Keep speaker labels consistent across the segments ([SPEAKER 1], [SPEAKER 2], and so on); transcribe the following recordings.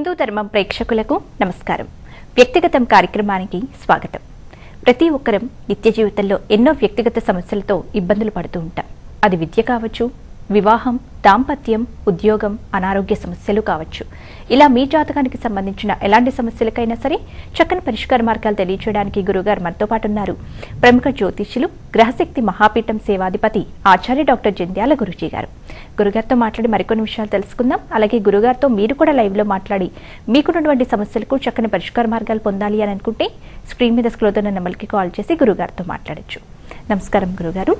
[SPEAKER 1] హిందూ ధర్మం ప్రేక్షకులకు నమస్కారం వ్యక్తిగతం కార్యక్రమానికి స్వాగతం ప్రతి ఒక్కరం నిత్య జీవితంలో ఎన్నో వ్యక్తిగత సమస్యలతో ఇబ్బందులు పడుతూ ఉంటాం అది విద్య కావచ్చు వివాహం దాంపత్యం ఉద్యోగం అనారోగ్య సమస్యలు కావచ్చు ఇలా మీ జాతకానికి సంబంధించిన ఎలాంటి సమస్యలకైనా సరే చక్కని పరిష్కార మార్గాలు తెలియచేయడానికి గురుగారు మనతో పాటు ఉన్నారు ప్రముఖ జ్యోతిష్యులు గ్రహశక్తి మహాపీఠం సేవాధిపతి ఆచార్య డాక్టర్ జంధ్యాల గురుజీ గారు గురుగారితో మాట్లాడి మరికొన్ని విషయాలు తెలుసుకుందాం అలాగే గురుగారితో మీరు కూడా లైవ్ లో మాట్లాడి మీకున్నటువంటి సమస్యలకు చక్కని పరిష్కార మార్గాలు పొందాలి అని అనుకుంటే స్క్రీన్ మీద స్క్రోల్ ఉన్న నెంబర్కి కాల్ చేసి గురుగారితో మాట్లాడొచ్చు నమస్కారం గురుగారు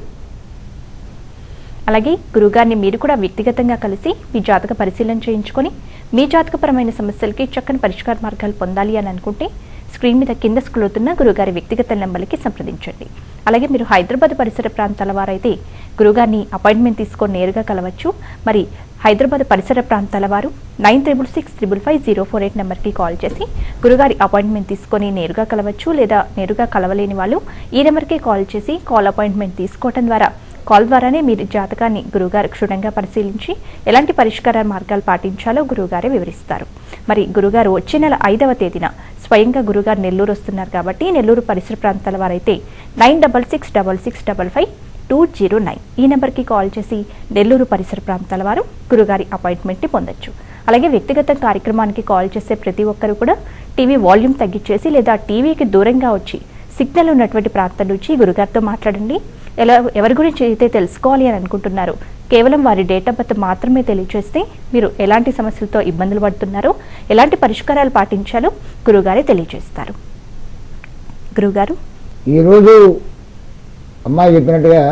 [SPEAKER 1] అలాగే గురుగారిని మీరు కూడా వ్యక్తిగతంగా కలిసి మీ జాతక పరిశీలన చేయించుకొని మీ జాతకపరమైన సమస్యలకి చక్కని పరిష్కార మార్గాలు పొందాలి అని అనుకుంటే స్క్రీన్ మీద కింద స్క్రోతున్న గురుగారి వ్యక్తిగత నెంబర్కి సంప్రదించండి అలాగే మీరు హైదరాబాద్ పరిసర ప్రాంతాల వారైతే గురుగారిని అపాయింట్మెంట్ తీసుకొని నేరుగా కలవచ్చు మరి హైదరాబాద్ పరిసర ప్రాంతాల వారు nine triple six triple five zero four eight నెంబర్కి కాల్ చేసి గురుగారి అపాయింట్మెంట్ తీసుకొని నేరుగా కలవచ్చు లేదా నేరుగా కలవలేని వాళ్ళు ఈ నెంబర్కి కాల్ చేసి కాల్ అపాయింట్మెంట్ తీసుకోవడం ద్వారా కాల్ ద్వారానే మీరు జాతకాన్ని గురుగారు క్షుణ్ణంగా పరిశీలించి ఎలాంటి పరిష్కార మార్గాలు పాటించాలో గురుగారే వివరిస్తారు మరి గురుగారు వచ్చే నెల ఐదవ తేదీన స్వయంగా గురుగారు నెల్లూరు వస్తున్నారు కాబట్టి నెల్లూరు పరిసర ప్రాంతాల వారైతే nine double six double six double five two zero nine ఈ నెంబర్కి కాల్ చేసి నెల్లూరు పరిసర ప్రాంతాల వారు గురుగారి అపాయింట్మెంట్ని పొందొచ్చు అలాగే వ్యక్తిగత కార్యక్రమానికి కాల్ చేసే ప్రతి ఒక్కరు కూడా టీవీ వాల్యూమ్ తగ్గించేసి లేదా టీవీకి దూరంగా వచ్చి సిగ్నల్ ఉన్నటువంటి ప్రాంతం నుంచి గురుగారితో మాట్లాడండి ఎలా ఎవరి గురించి అయితే తెలుసుకోవాలి అని అనుకుంటున్నారో కేవలం వారి డేట్ ఆఫ్ బర్త్ మాత్రమే తెలియజేస్తే మీరు ఎలాంటి సమస్యలతో ఇబ్బందులు పడుతున్నారో ఎలాంటి పరిష్కారాలు పాటించాలో గురుగారే తెలియజేస్తారు గురుగారు
[SPEAKER 2] ఈరోజు అమ్మాయి చెప్పినట్టుగా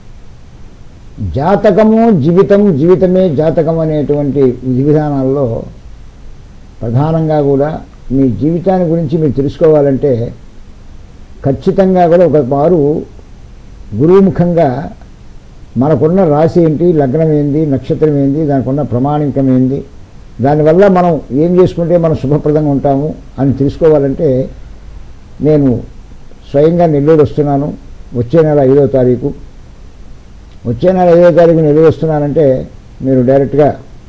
[SPEAKER 2] జాతకము జీవితం జీవితమే జాతకం అనేటువంటి విధి విధానాల్లో ప్రధానంగా కూడా మీ జీవితాన్ని గురించి మీరు తెలుసుకోవాలంటే ఖచ్చితంగా కూడా ఒక వారు గురుముఖంగా మనకున్న రాశి ఏంటి లగ్నం ఏంది నక్షత్రం ఏంది దానికి ఉన్న ప్రమాణికం ఏంది దానివల్ల మనం ఏం చేసుకుంటే మనం శుభప్రదంగా ఉంటాము అని తెలుసుకోవాలంటే నేను స్వయంగా నెల్లూరు వస్తున్నాను వచ్చే నెల ఐదో తారీఖు వచ్చే నెల ఐదో తారీఖు నెల్లూరు వస్తున్నానంటే మీరు డైరెక్ట్గా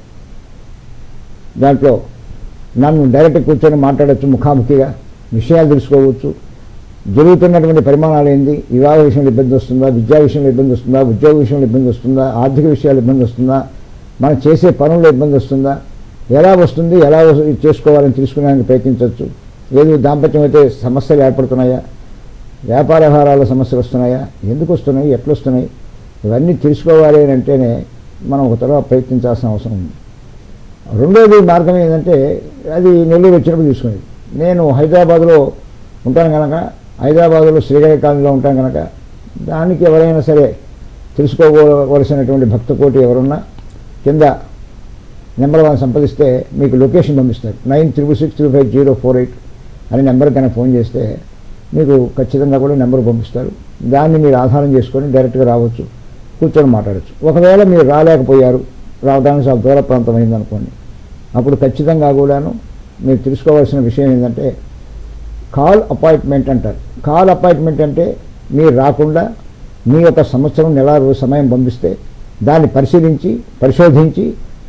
[SPEAKER 2] దాంట్లో నన్ను డైరెక్ట్ కూర్చొని మాట్లాడచ్చు ముఖాముఖిగా విషయాలు తెలుసుకోవచ్చు జరుగుతున్నటువంటి పరిమాణాలు ఏంది వివాహ విషయంలో ఇబ్బంది వస్తుందా విద్యా విషయంలో ఇబ్బంది వస్తుందా ఉద్యోగ విషయంలో ఇబ్బంది వస్తుందా ఆర్థిక విషయాలు ఇబ్బంది వస్తుందా మనం చేసే పనుల్లో ఇబ్బంది వస్తుందా ఎలా వస్తుంది ఎలా వస్తు- చేసుకోవాలని తెలుసుకోవడానికి ప్రయత్నించవచ్చు లేదు దాంపత్యం అయితే సమస్యలు ఏర్పడుతున్నాయా వ్యాపార వ్యవహారాల సమస్యలు వస్తున్నాయా ఎందుకు వస్తున్నాయి ఎట్లా వస్తున్నాయి ఇవన్నీ తెలుసుకోవాలి అని అంటేనే మనం ఒక తర్వాత ప్రయత్నించాల్సిన అవసరం ఉంది రెండోది మార్గం ఏంటంటే అది నెల్లూరు వచ్చినప్పుడు తీసుకునేది నేను హైదరాబాద్లో ఉంటాను కనుక హైదరాబాద్లో శ్రీగరి కాలనీలో ఉంటాను కనుక దానికి ఎవరైనా సరే తెలుసుకోవలసినటువంటి భక్త కోటి ఎవరున్నా కింద నెంబర్ వన్ సంప్రదిస్తే మీకు లొకేషన్ పంపిస్తారు nine triple six three five zero four eight అనే నెంబర్ కన్నా ఫోన్ చేస్తే మీకు ఖచ్చితంగా కూడా నెంబర్ పంపిస్తారు దాన్ని మీరు ఆధారం చేసుకొని డైరెక్ట్గా రావచ్చు కూర్చొని మాట్లాడచ్చు ఒకవేళ మీరు రాలేకపోయారు రావడానికి చాలా దూర ప్రాంతం అయిందనుకోండి అప్పుడు ఖచ్చితంగా కూడాను మీరు తెలుసుకోవాల్సిన విషయం ఏంటంటే కాల్ అపాయింట్మెంట్ అంటారు కాల్ అపాయింట్మెంట్ అంటే మీరు రాకుండా మీ యొక్క సంవత్సరం నెల రోజు సమయం పంపిస్తే దాన్ని పరిశీలించి పరిశోధించి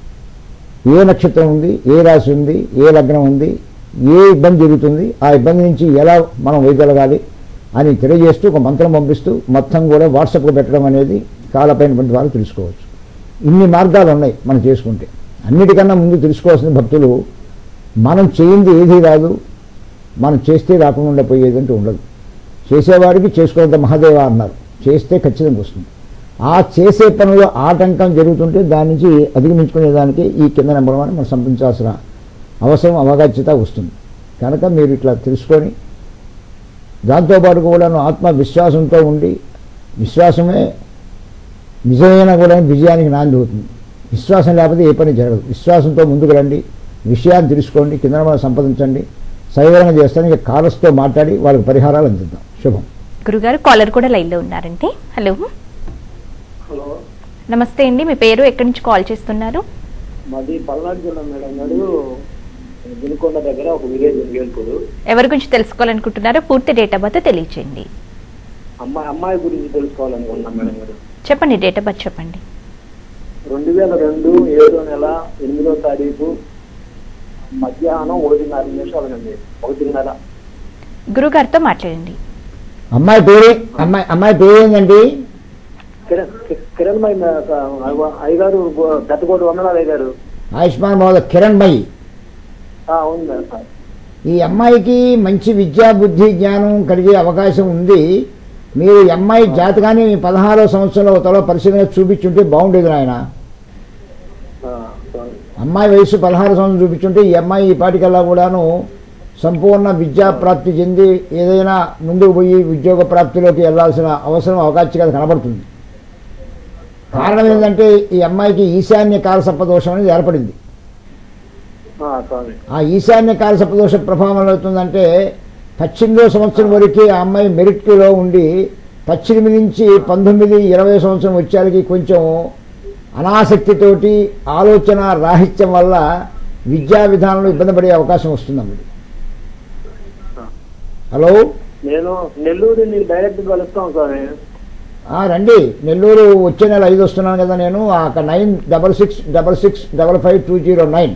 [SPEAKER 2] ఏ నక్షత్రం ఉంది ఏ రాశి ఉంది ఏ లగ్నం ఉంది ఏ ఇబ్బంది జరుగుతుంది ఆ ఇబ్బంది నుంచి ఎలా మనం వేయగలగాలి అని తెలియజేస్తూ ఒక మంత్రం పంపిస్తూ మొత్తం కూడా వాట్సాప్లో పెట్టడం అనేది కాల్ అపాయింట్మెంట్ ద్వారా తెలుసుకోవచ్చు ఇన్ని మార్గాలు ఉన్నాయి మనం చేసుకుంటే అన్నిటికన్నా ముందు తెలుసుకోవాల్సిన భక్తులు మనం చేయింది ఏది రాదు మనం చేస్తే రాకుండా ఉండిపోయేది అంటూ ఉండదు చేసేవాడికి చేసుకోవద్ద మహాదేవ అన్నారు చేస్తే ఖచ్చితంగా వస్తుంది ఆ చేసే పనిలో ఆటంకం జరుగుతుంటే దాని నుంచి అధిగమించుకునేదానికి ఈ కింద నెంబర్ వన్ మనం సంపించాల్సిన అవసరం అవగాహ్యత వస్తుంది కనుక మీరు ఇట్లా తెలుసుకొని దాంతోపాటు కూడాను ఆత్మవిశ్వాసంతో ఉండి విశ్వాసమే నిజమైన కూడా విజయానికి నాంది అవుతుంది విశ్వాసం లేకపోతే ఏ పని జరగదు విశ్వాసంతో ముందుకు రండి విషయాన్ని తెలుసుకోండి కింద మనం సంపాదించండి సవివరణ చేస్తానికి కాలర్స్తో మాట్లాడి వాళ్ళకి పరిహారాలు అందిద్దాం శుభం
[SPEAKER 1] గురుగారు కాలర్ కూడా లైన్లో ఉన్నారంటే హలో
[SPEAKER 3] హలో
[SPEAKER 1] నమస్తే అండి మీ పేరు ఎక్కడి నుంచి కాల్ చేస్తున్నారు
[SPEAKER 3] మాది పల్నాడు జిల్లా మేడం గారు వినుకొండ దగ్గర ఒక విలేజ్ వేల్పూరు
[SPEAKER 1] ఎవరి గురించి తెలుసుకోవాలనుకుంటున్నారో పూర్తి డేట్ ఆఫ్ బర్త్ తెలియచేయండి
[SPEAKER 3] అమ్మాయి అమ్మాయి గురించి తెలుసుకోవాలనుకున్నాం మేడం గారు
[SPEAKER 1] చెప్పండి డేట్ ఆఫ్ బర్త్ చెప్పండి
[SPEAKER 3] రెండు వేల రెండు ఏడో నెల ఎనిమిదో తారీఖు మధ్యాహ్నం ఒకటిన్నర నిమిషాలండి ఒకటిన్నర
[SPEAKER 1] గురుగారితో మాట్లాడండి
[SPEAKER 2] అమ్మాయి పేరు అమ్మాయి అమ్మాయి పేరు ఏంటండి
[SPEAKER 3] కిరణ్ కి- కిరణ్ మై అయ్యగారు పెద్దకోటి వందనాలు అయ్యగారు
[SPEAKER 2] ఆయుష్మాన్ మహోదయ కిరణ్ మయి
[SPEAKER 3] ఆ, అవును మేడం సార్
[SPEAKER 2] ఈ అమ్మాయికి మంచి విద్యా బుద్ధి జ్ఞానం కలిగే అవకాశం ఉంది మీరు ఈ అమ్మాయి జాతకాన్ని పదహారో సంవత్సరంలో తలో పరిశీలన చూపించుంటే బాగుండేది నాయన
[SPEAKER 3] ఆ, సార్.
[SPEAKER 2] అమ్మాయి వయసు పదహారు సంవత్సరం చూపించుంటే ఈ అమ్మాయి ఈ పాటికల్లా కూడాను సంపూర్ణ విద్యా ప్రాప్తి చెంది ఏదైనా ముందుకు పోయి ఉద్యోగ ప్రాప్తిలోకి వెళ్ళాల్సిన అవసరం అవకాశం కనబడుతుంది కారణం ఏంటంటే ఈ అమ్మాయికి ఈశాన్య కాలసర్ప దోషం అనేది ఏర్పడింది
[SPEAKER 3] ఆ, స్వామి
[SPEAKER 2] ఆ ఈశాన్య కాలసర్ప దోష ప్రభావం అవుతుందంటే పద్దెనిమిదో సంవత్సరం వరకు ఆ అమ్మాయి మెరిట్లో ఉండి పద్దెనిమిది నుంచి పంతొమ్మిది ఇరవై సంవత్సరం వచ్చేసరికి కొంచెం అనాసక్తితోటి ఆలోచన రాహిత్యం వల్ల విద్యా విధానంలో ఇబ్బంది పడే అవకాశం వస్తుందమ్మా హలో
[SPEAKER 3] నేను నెల్లూరు నీకు డైరెక్ట్ కలుస్తాం స్వామి
[SPEAKER 2] ఆ, రండి నెల్లూరు వచ్చే నెల ఐదు వస్తున్నాను కదా నేను అక్కడ nine double six double six double five two zero nine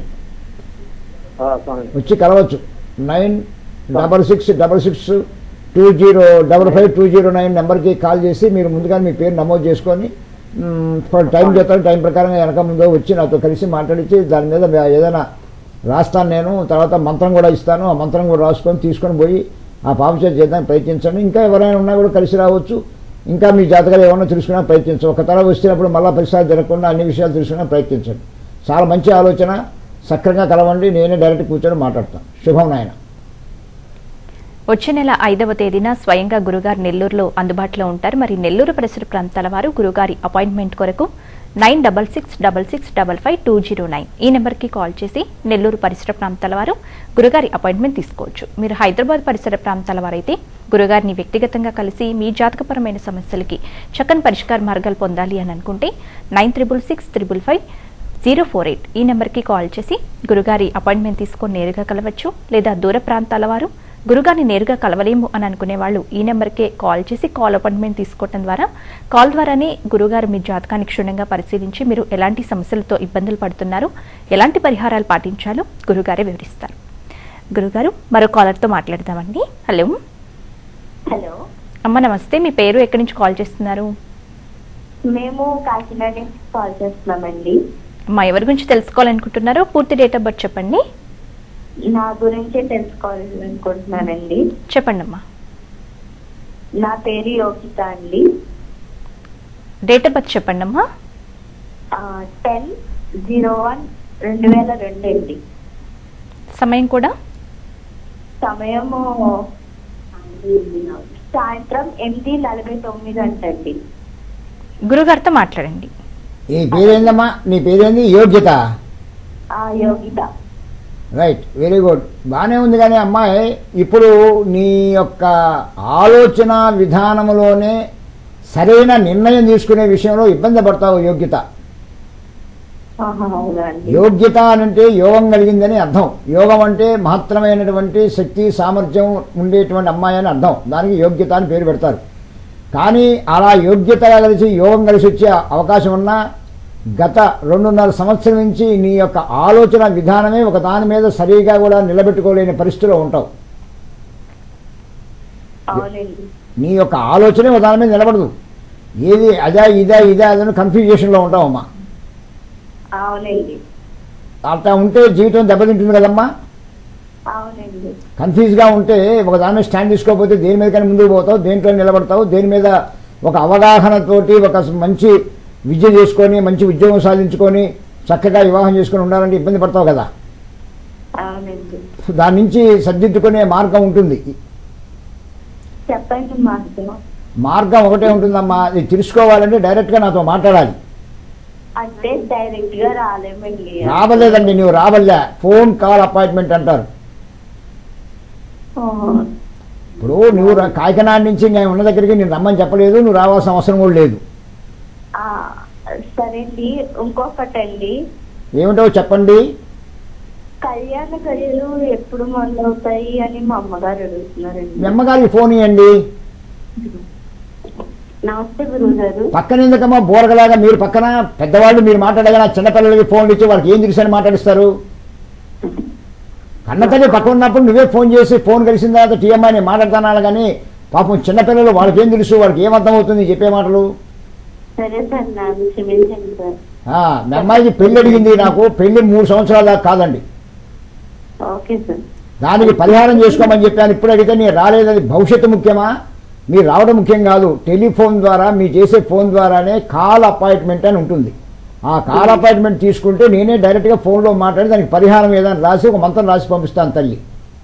[SPEAKER 3] ఆ, స్వామి
[SPEAKER 2] వచ్చి కలవచ్చు nine double six double six two zero double five two zero nine నెంబర్కి కాల్ చేసి మీరు ముందుగా మీ పేరు నమోదు చేసుకొని మ్, ఫర్ టైం చేస్తాను టైం ప్రకారంగా వెనక ముందు వచ్చి నాతో కలిసి మాట్లాడించి దాని మీద మే- ఏదైనా రాస్తాను నేను తర్వాత మంత్రం కూడా ఇస్తాను ఆ మంత్రం కూడా రాసుకొని తీసుకొని పోయి ఆ పాప చేత చేయడానికి ప్రయత్నించండి ఇంకా ఎవరైనా ఉన్నా కూడా కలిసి రావచ్చు ఇంకా మీ జాతకాలు ఏమన్నా తెలుసుకున్నా ప్రయత్నించండి ఒక తర వచ్చినప్పుడు మళ్ళీ పరిసరాలు జరగకుండా అన్ని విషయాలు తెలుసుకున్నా ప్రయత్నించండి చాలా మంచి ఆలోచన సక్రంగా కలవండి నేనే డైరెక్ట్ కూర్చొని మాట్లాడతాను శుభం నాయన
[SPEAKER 1] వచ్చే నెల ఐదవ తేదీన స్వయంగా గురుగారు నెల్లూరులో అందుబాటులో ఉంటారు మరి నెల్లూరు పరిసర ప్రాంతాల వారు గురుగారి అపాయింట్మెంట్ కొరకు nine double six double six double five two zero nine ఈ నెంబర్కి కాల్ చేసి నెల్లూరు పరిసర ప్రాంతాల వారు గురుగారి అపాయింట్మెంట్ తీసుకోవచ్చు మీరు హైదరాబాద్ పరిసర ప్రాంతాల వారైతే గురుగారిని వ్యక్తిగతంగా కలిసి మీ జాతకపరమైన సమస్యలకి చక్కని పరిష్కార మార్గాలు పొందాలి అని అనుకుంటే nine triple six triple five zero four eight ఈ నెంబర్కి కాల్ చేసి గురుగారి అపాయింట్మెంట్ తీసుకొని నేరుగా కలవచ్చు లేదా దూర ప్రాంతాల వారు గురుగారిని నేరుగా కలవలేము అని అనుకునే వాళ్ళు ఈ నెంబర్కే కాల్ చేసి కాల్ అపాయింట్మెంట్ తీసుకోవడం ద్వారా కాల్ ద్వారానే గురుగారు మీ జాతకాన్ని క్షుణ్ణంగా పరిశీలించి మీరు ఎలాంటి సమస్యలతో ఇబ్బందులు పడుతున్నారో ఎలాంటి పరిహారాలు పాటించాలో గురుగారే వివరిస్తారు గురుగారు మరో కాలర్తో మాట్లాడదామండి హలో
[SPEAKER 4] హలో
[SPEAKER 1] అమ్మ నమస్తే మీ పేరు ఎక్కడి నుంచి కాల్ చేస్తున్నారు
[SPEAKER 4] మేము కాకినాడ నుంచి కాల్ చేస్తున్నామండి
[SPEAKER 1] అమ్మ ఎవరి గురించి తెలుసుకోవాలనుకుంటున్నారో పూర్తి డేట్ ఆఫ్ బర్త్ చెప్పండి
[SPEAKER 4] నా గురించే తెలుసుకోవాలనుకుంటున్నానండి
[SPEAKER 1] చెప్పండి అమ్మా
[SPEAKER 4] నా పేరు యోగిత అండి
[SPEAKER 1] డేట్ ఆఫ్ బర్త్ చెప్పండి అమ్మా
[SPEAKER 4] టెన్ జీరో వన్ రెండు వేల రెండు అండి
[SPEAKER 1] సమయం కూడా
[SPEAKER 4] సమయము సాయంత్రం ఎనిమిది నలభై తొమ్మిది అంటండి
[SPEAKER 1] గురుగారితో మాట్లాడండి
[SPEAKER 2] నీ పేరేందమ్మా నీ పేరేంది యోగ్యత
[SPEAKER 4] ఆ యోగిత
[SPEAKER 2] రైట్ వెరీ గుడ్ బాగానే ఉంది కానీ అమ్మాయి ఇప్పుడు నీ యొక్క ఆలోచన విధానంలోనే సరైన నిర్ణయం తీసుకునే విషయంలో ఇబ్బంది పడతావు యోగ్యత
[SPEAKER 4] ఆహా, అవునా అండి
[SPEAKER 2] యోగ్యత అంటే యోగం కలిగిందని అర్థం యోగం అంటే మహత్తరమైనటువంటి శక్తి సామర్థ్యం ఉండేటువంటి అమ్మాయి అని అర్థం దానికి యోగ్యత అని పేరు పెడతారు కానీ అలా యోగ్యత కలిసి యోగం కలిసి వచ్చే అవకాశం ఉన్నా గత రెండున్నర సంవత్సరం నుంచి నీ యొక్క ఆలోచన విధానమే ఒక దాని మీద సరిగా కూడా నిలబెట్టుకోలేని పరిస్థితిలో ఉంటావు
[SPEAKER 4] అవునండి
[SPEAKER 2] నీ యొక్క ఆలోచనే ఒక దాని మీద నిలబడదు ఏది అదా ఇదా ఇదా అదని కన్ఫ్యూజేషన్లో ఉంటావమ్మా
[SPEAKER 4] అవునండి
[SPEAKER 2] అట్లా ఉంటే జీవితం దెబ్బతింటుంది కదమ్మా
[SPEAKER 4] అవునండి
[SPEAKER 2] కన్ఫ్యూజ్గా ఉంటే ఒక దాని మీద స్టాండ్ తీసుకోకపోతే దేని మీద కానీ ముందుకు పోతావు దేంట్లో నిలబడతావు దేని మీద ఒక అవగాహనతోటి ఒక మంచి విద్య చేసుకొని మంచి ఉద్యోగం సాధించుకొని చక్కగా వివాహం చేసుకొని ఉండాలంటే ఇబ్బంది పడతావు కదా
[SPEAKER 4] అవునండి
[SPEAKER 2] దాని నుంచి సర్దిద్దుకునే మార్గం ఉంటుంది
[SPEAKER 4] చెప్పండి మాకు
[SPEAKER 2] మార్గం ఒకటే ఉంటుందమ్మా ఇది తెలుసుకోవాలంటే డైరెక్ట్గా నాతో మాట్లాడాలి
[SPEAKER 4] అంటే డైరెక్ట్ గా రాలేమండి
[SPEAKER 2] రావలేదండి నువ్వు రావలే ఫోన్ కాల్ అపాయింట్మెంట్ అంటారు
[SPEAKER 4] ఓహో.
[SPEAKER 2] ఇప్పుడు నువ్వు రా- కాకినాడ నుంచి నేను ఉన్న దగ్గరికి నేను రమ్మని చెప్పలేదు నువ్వు రావాల్సిన అవసరం కూడా లేదు
[SPEAKER 4] ఆ, సరే అండి ఇంకొకటండి
[SPEAKER 2] ఏమిటో చెప్పండి
[SPEAKER 4] కళ్యాణ గడియలు ఎప్పుడు మొదలవుతాయి అని మా అమ్మగారు
[SPEAKER 2] మీ
[SPEAKER 4] అడుగుతున్నారండి
[SPEAKER 2] అమ్మగారికి ఫోన్ ఇవ్వండి
[SPEAKER 4] నమస్తే గురువు గారు
[SPEAKER 2] పక్కన ఎందుకమ్మా బోరగలాగా మీరు పక్కన పెద్దవాళ్ళు మీరు మాట్లాడగా చిన్నపిల్లలకి ఫోన్లు ఇచ్చి వాళ్ళకి ఏం తెలుసు అని మాట్లాడిస్తారు కన్నతల్లి పక్కన ఉన్నప్పుడు నువ్వే ఫోన్ చేసి ఫోన్ కలిసిన తర్వాత టీఎంఐ నేను మాట్లాడుతున్నాను కానీ పాపం చిన్నపిల్లలు వాళ్ళకి ఏం తెలుసు వాళ్ళకి ఏం అర్థమవుతుంది చెప్పే మాటలు
[SPEAKER 4] సరే సార్ నన్ను క్షమించండి సార్
[SPEAKER 2] ఆ, మీ అమ్మాయికి పెళ్లి అడిగింది నాకు పెళ్లి మూడు సంవత్సరాల దాకా కాదండి
[SPEAKER 4] ఓకే సార్
[SPEAKER 2] దానికి పరిహారం చేసుకోమని చెప్పాను ఇప్పుడు అడిగితే నేను రాలేదని భవిష్యత్తు ముఖ్యమా మీరు రావడం ముఖ్యం కాదు టెలిఫోన్ ద్వారా మీరు చేసే ఫోన్ ద్వారానే కాల్ అపాయింట్మెంట్ అని ఉంటుంది ఆ కాల్ అపాయింట్మెంట్ తీసుకుంటే నేనే డైరెక్ట్గా ఫోన్లో మాట్లాడి దానికి పరిహారం ఏదైనా రాసి ఒక మంత్రం రాసి పంపిస్తాను తల్లి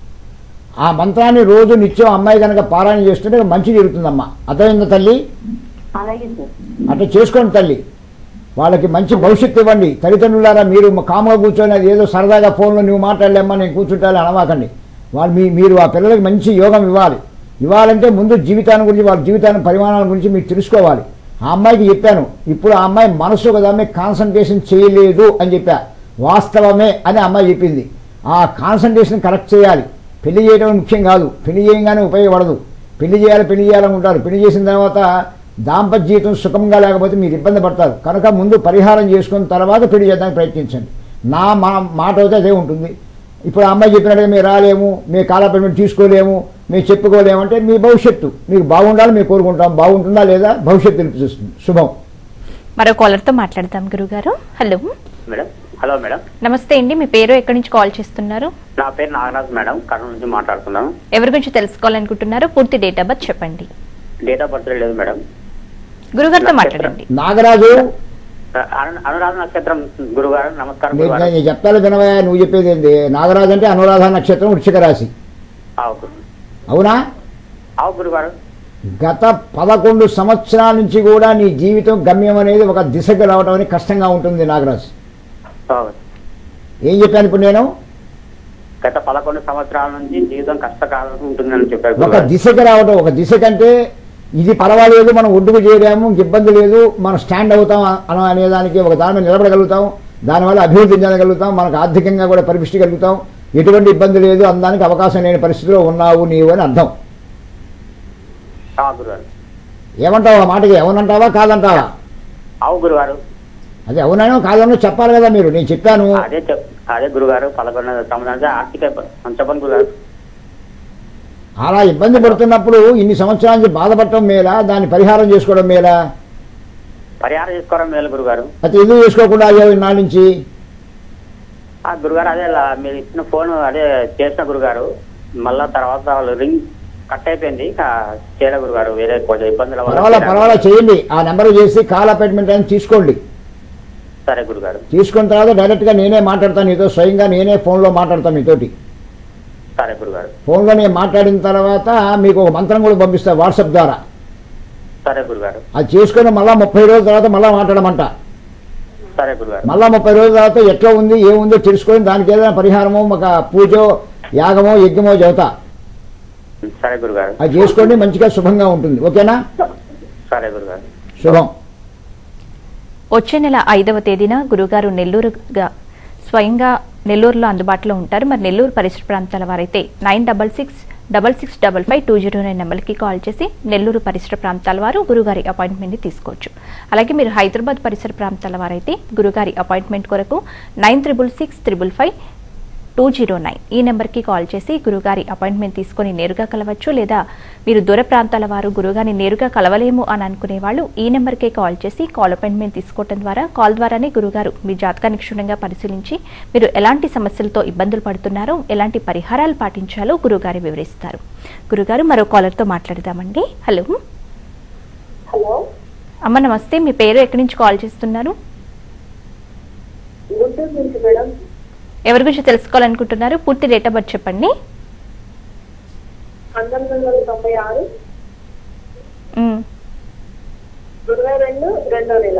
[SPEAKER 2] ఆ మంత్రాన్ని రోజు నిత్యం అమ్మాయి కనుక పారాయణ చేస్తుంటే మంచి జరుగుతుందమ్మా అర్థమైందా తల్లి
[SPEAKER 4] అలాగే సార్
[SPEAKER 2] అట్లా చేసుకోండి తల్లి వాళ్ళకి మంచి భవిష్యత్తు ఇవ్వండి తల్లిదండ్రులారా మీరు కామ్గా కూర్చొని అది ఏదో సరదాగా ఫోన్లో నువ్వు మాట్లాడలేమ్మా నేను కూర్చుంటాను అనవాకండి వాళ్ళు మీ మీరు ఆ పిల్లలకి మంచి యోగం ఇవ్వాలి ఇవ్వాలంటే ముందు జీవితాన్ని గురించి వాళ్ళ జీవితాన్ని పరిమాణాల గురించి మీరు తెలుసుకోవాలి ఆ అమ్మాయికి చెప్పాను ఇప్పుడు ఆ అమ్మాయి మనసు కదా ఆమె కాన్సన్ట్రేషన్ చేయలేదు అని చెప్పా వాస్తవమే అని ఆ అమ్మాయి చెప్పింది ఆ కాన్సన్ట్రేషన్ కరెక్ట్ చేయాలి పెళ్లి చేయడం ముఖ్యం కాదు పెళ్లి చేయగానే ఉపయోగపడదు పెళ్లి చేయాలి పెళ్లి చేయాలనుకుంటారు పెళ్లి చేసిన తర్వాత దాంపత్య జీవితం సుఖంగా లేకపోతే మీరు ఇబ్బంది పడతారు కనుక ముందు పరిహారం చేసుకున్న తర్వాత పెళ్లి చేయడానికి ప్రయత్నించండి నా మా మాట అయితే అదే ఉంటుంది ఇప్పుడు ఆ అమ్మాయి చెప్పినట్టుగా మీరు రాలేము మీ కాలపరిమితి తీసుకోలేము మేము చెప్పుకోలేము అంటే మీ భవిష్యత్తు మీకు బాగుండాలి మేము కోరుకుంటాం బాగుంటుందా లేదా భవిష్యత్తు తెలుపు చూస్తుంది శుభం
[SPEAKER 1] మరో కాలర్తో మాట్లాడదాం గురుగారు హలో
[SPEAKER 5] మేడం హలో మేడం
[SPEAKER 1] నమస్తే అండి మీ పేరు ఎక్కడి నుంచి కాల్ చేస్తున్నారు
[SPEAKER 5] నా పేరు నాగరాజ్ మేడం కర్నూలు నుంచి మాట్లాడుతున్నాను
[SPEAKER 1] ఎవరి గురించి తెలుసుకోవాలనుకుంటున్నారో పూర్తి డేట్ ఆఫ్ బర్త్ చెప్పండి
[SPEAKER 5] డేట్ ఆఫ్ బర్త్ లేదు మేడం
[SPEAKER 1] గురుగారితో మాట్లాడండి
[SPEAKER 2] నాగరాజు
[SPEAKER 5] అను అనురాధ నక్షత్రం గురుగారు నమస్కారం
[SPEAKER 2] నేను
[SPEAKER 5] గురుగారు
[SPEAKER 2] నేను చెప్తాను వినవయ్యా నువ్వు చెప్పేది ఏంది నాగరాజు అంటే అనురాధ నక్షత్రం వృక్షిక రాశి
[SPEAKER 5] ఆవు గురు-
[SPEAKER 2] అవునా
[SPEAKER 5] ఆవు గురుగారు
[SPEAKER 2] గత పదకొండు సంవత్సరాల నుంచి కూడా నీ జీవితం గమ్యం అనేది ఒక దిశకు రావడం అనేది కష్టంగా ఉంటుంది నాగరాజు
[SPEAKER 5] ఆవు.
[SPEAKER 2] ఏం చెప్పాను ఇప్పుడు నేను
[SPEAKER 5] గత పదకొండు సంవత్సరాల నుంచి జీవితం కష్టకాలం ఉంటుందని చెప్పారు
[SPEAKER 2] ఒక
[SPEAKER 5] గురుగారు
[SPEAKER 2] దిశకు రావడం ఒక దిశ కంటే ఇది పర్వాలేదు మనం ఒడ్డుకు చేరాము ఇంక ఇబ్బంది లేదు మనం స్టాండ్ అవుతాం అన అనేదానికి ఒక దాని మీద నిలబడగలుగుతాం దానివల్ల అభివృద్ధి చెందగలుగుతాం మనకు ఆర్థికంగా కూడా పరిపుష్టి కలుగుతాం ఎటువంటి ఇబ్బంది లేదు అందానికి అవకాశం లేని పరిస్థితిలో ఉన్నావు నీవు అని అర్థం
[SPEAKER 5] ఆ గురుగారు
[SPEAKER 2] ఏమంటావు ఆ మాటకి ఏమనంటావా కాదంటావా
[SPEAKER 5] ఆవు గురుగారు
[SPEAKER 2] అదే అవునానో కాదనో చెప్పాలి కదా మీరు నేను చెప్పాను
[SPEAKER 5] అదే చెప్ అదే గురుగారు పదకొండు సంవత్సరాలు ఆర్థిక ఇబ్బ- చెప్పండి గురుగారు
[SPEAKER 2] అలా ఇబ్బంది పడుతున్నప్పుడు ఇన్ని సంవత్సరాల నుంచి బాధపడటం మేలా దాన్ని పరిహారం చేసుకోవడం మేలా
[SPEAKER 5] పరిహారం చేసుకోవడం మేలు గురుగారు
[SPEAKER 2] అయితే ఎందుకు చేసుకోకుండా అయ్యావు ఇన్నాళ్ళ నుంచి
[SPEAKER 5] ఆ గురుగారు అదే లా- మీరు ఇచ్చిన ఫోన్ అదే చేసిన గురుగారు మళ్ళా తర్వాత వాళ్ళు రింగ్ కట్ అయిపోయింది ఇక చేయలే గురుగారు వేరే కొంచెం ఇబ్బందుల వల్ల
[SPEAKER 2] పర్వాలా
[SPEAKER 5] చేయలేదు.
[SPEAKER 2] పర్వాలా చేయండి ఆ నెంబర్ చేసి కాల్ అపాయింట్మెంట్ అని తీసుకోండి
[SPEAKER 5] సరే గురుగారు
[SPEAKER 2] తీసుకున్న తర్వాత డైరెక్ట్గా నేనే మాట్లాడతాను నీతో స్వయంగా నేనే ఫోన్లో మాట్లాడతాను మీతోటి
[SPEAKER 5] సరే గురుగారు
[SPEAKER 2] ఫోన్లో నేను మాట్లాడిన తర్వాత మీకు ఒక మంత్రం కూడా పంపిస్తా వాట్సాప్ ద్వారా
[SPEAKER 5] సరే గురుగారు
[SPEAKER 2] అది చేసుకొని మళ్ళీ ముప్పై రోజుల తర్వాత మళ్ళీ మాట్లాడమంట
[SPEAKER 5] సరే గురుగారు
[SPEAKER 2] మళ్ళీ ముప్పై రోజుల తర్వాత ఎట్లా ఉంది ఏముందో తెలుసుకొని దానికి ఏదైనా పరిహారమో ఒక పూజో యాగమో యజ్ఞమో చెబుతా
[SPEAKER 5] సరే గురుగారు
[SPEAKER 2] అది చేసుకోండి మంచిగా శుభంగా ఉంటుంది ఓకేనా
[SPEAKER 5] సరే గురుగారు
[SPEAKER 2] శుభం
[SPEAKER 1] వచ్చే నెల ఐదవ తేదీన గురుగారు నెల్లూరుగా స్వయంగా నెల్లూరులో అందుబాటులో ఉంటారు మరి నెల్లూరు పరిసర ప్రాంతాల వారైతే nine double six double six double five two zero nine నెంబర్కి కాల్ చేసి నెల్లూరు పరిసర ప్రాంతాల వారు గురుగారి అపాయింట్మెంట్ని తీసుకోవచ్చు అలాగే మీరు హైదరాబాద్ పరిసర ప్రాంతాల వారైతే గురుగారి అపాయింట్మెంట్ కొరకు nine triple six triple five two zero nine ఈ నెంబర్కి కాల్ చేసి గురుగారి అపాయింట్మెంట్ తీసుకొని నేరుగా కలవచ్చు లేదా మీరు దూర ప్రాంతాల వారు గురుగారిని నేరుగా కలవలేము అని అనుకునే వాళ్ళు ఈ నెంబర్కే కాల్ చేసి కాల్ అపాయింట్మెంట్ తీసుకోవడం ద్వారా కాల్ ద్వారానే గురుగారు మీ జాతకాన్ని క్షుణ్ణంగా పరిశీలించి మీరు ఎలాంటి సమస్యలతో ఇబ్బందులు పడుతున్నారో ఎలాంటి పరిహారాలు పాటించాలో గురుగారు వివరిస్తారు గురుగారు మరో కాలర్తో మాట్లాడదామండి హలో
[SPEAKER 4] హలో
[SPEAKER 1] అమ్మ నమస్తే మీ పేరు ఎక్కడి నుంచి కాల్ చేస్తున్నారు
[SPEAKER 4] గుంటూరు నుంచి మేడం
[SPEAKER 1] ఎవరి గురించి తెలుసుకోవాలనుకుంటున్నారు పూర్తి డేట్ ఆఫ్ బర్త్ చెప్పండి
[SPEAKER 4] పంతొమ్మిది వందల తొంభై ఆరు
[SPEAKER 1] మ్,
[SPEAKER 4] ఇరవై రెండు రెండో నెల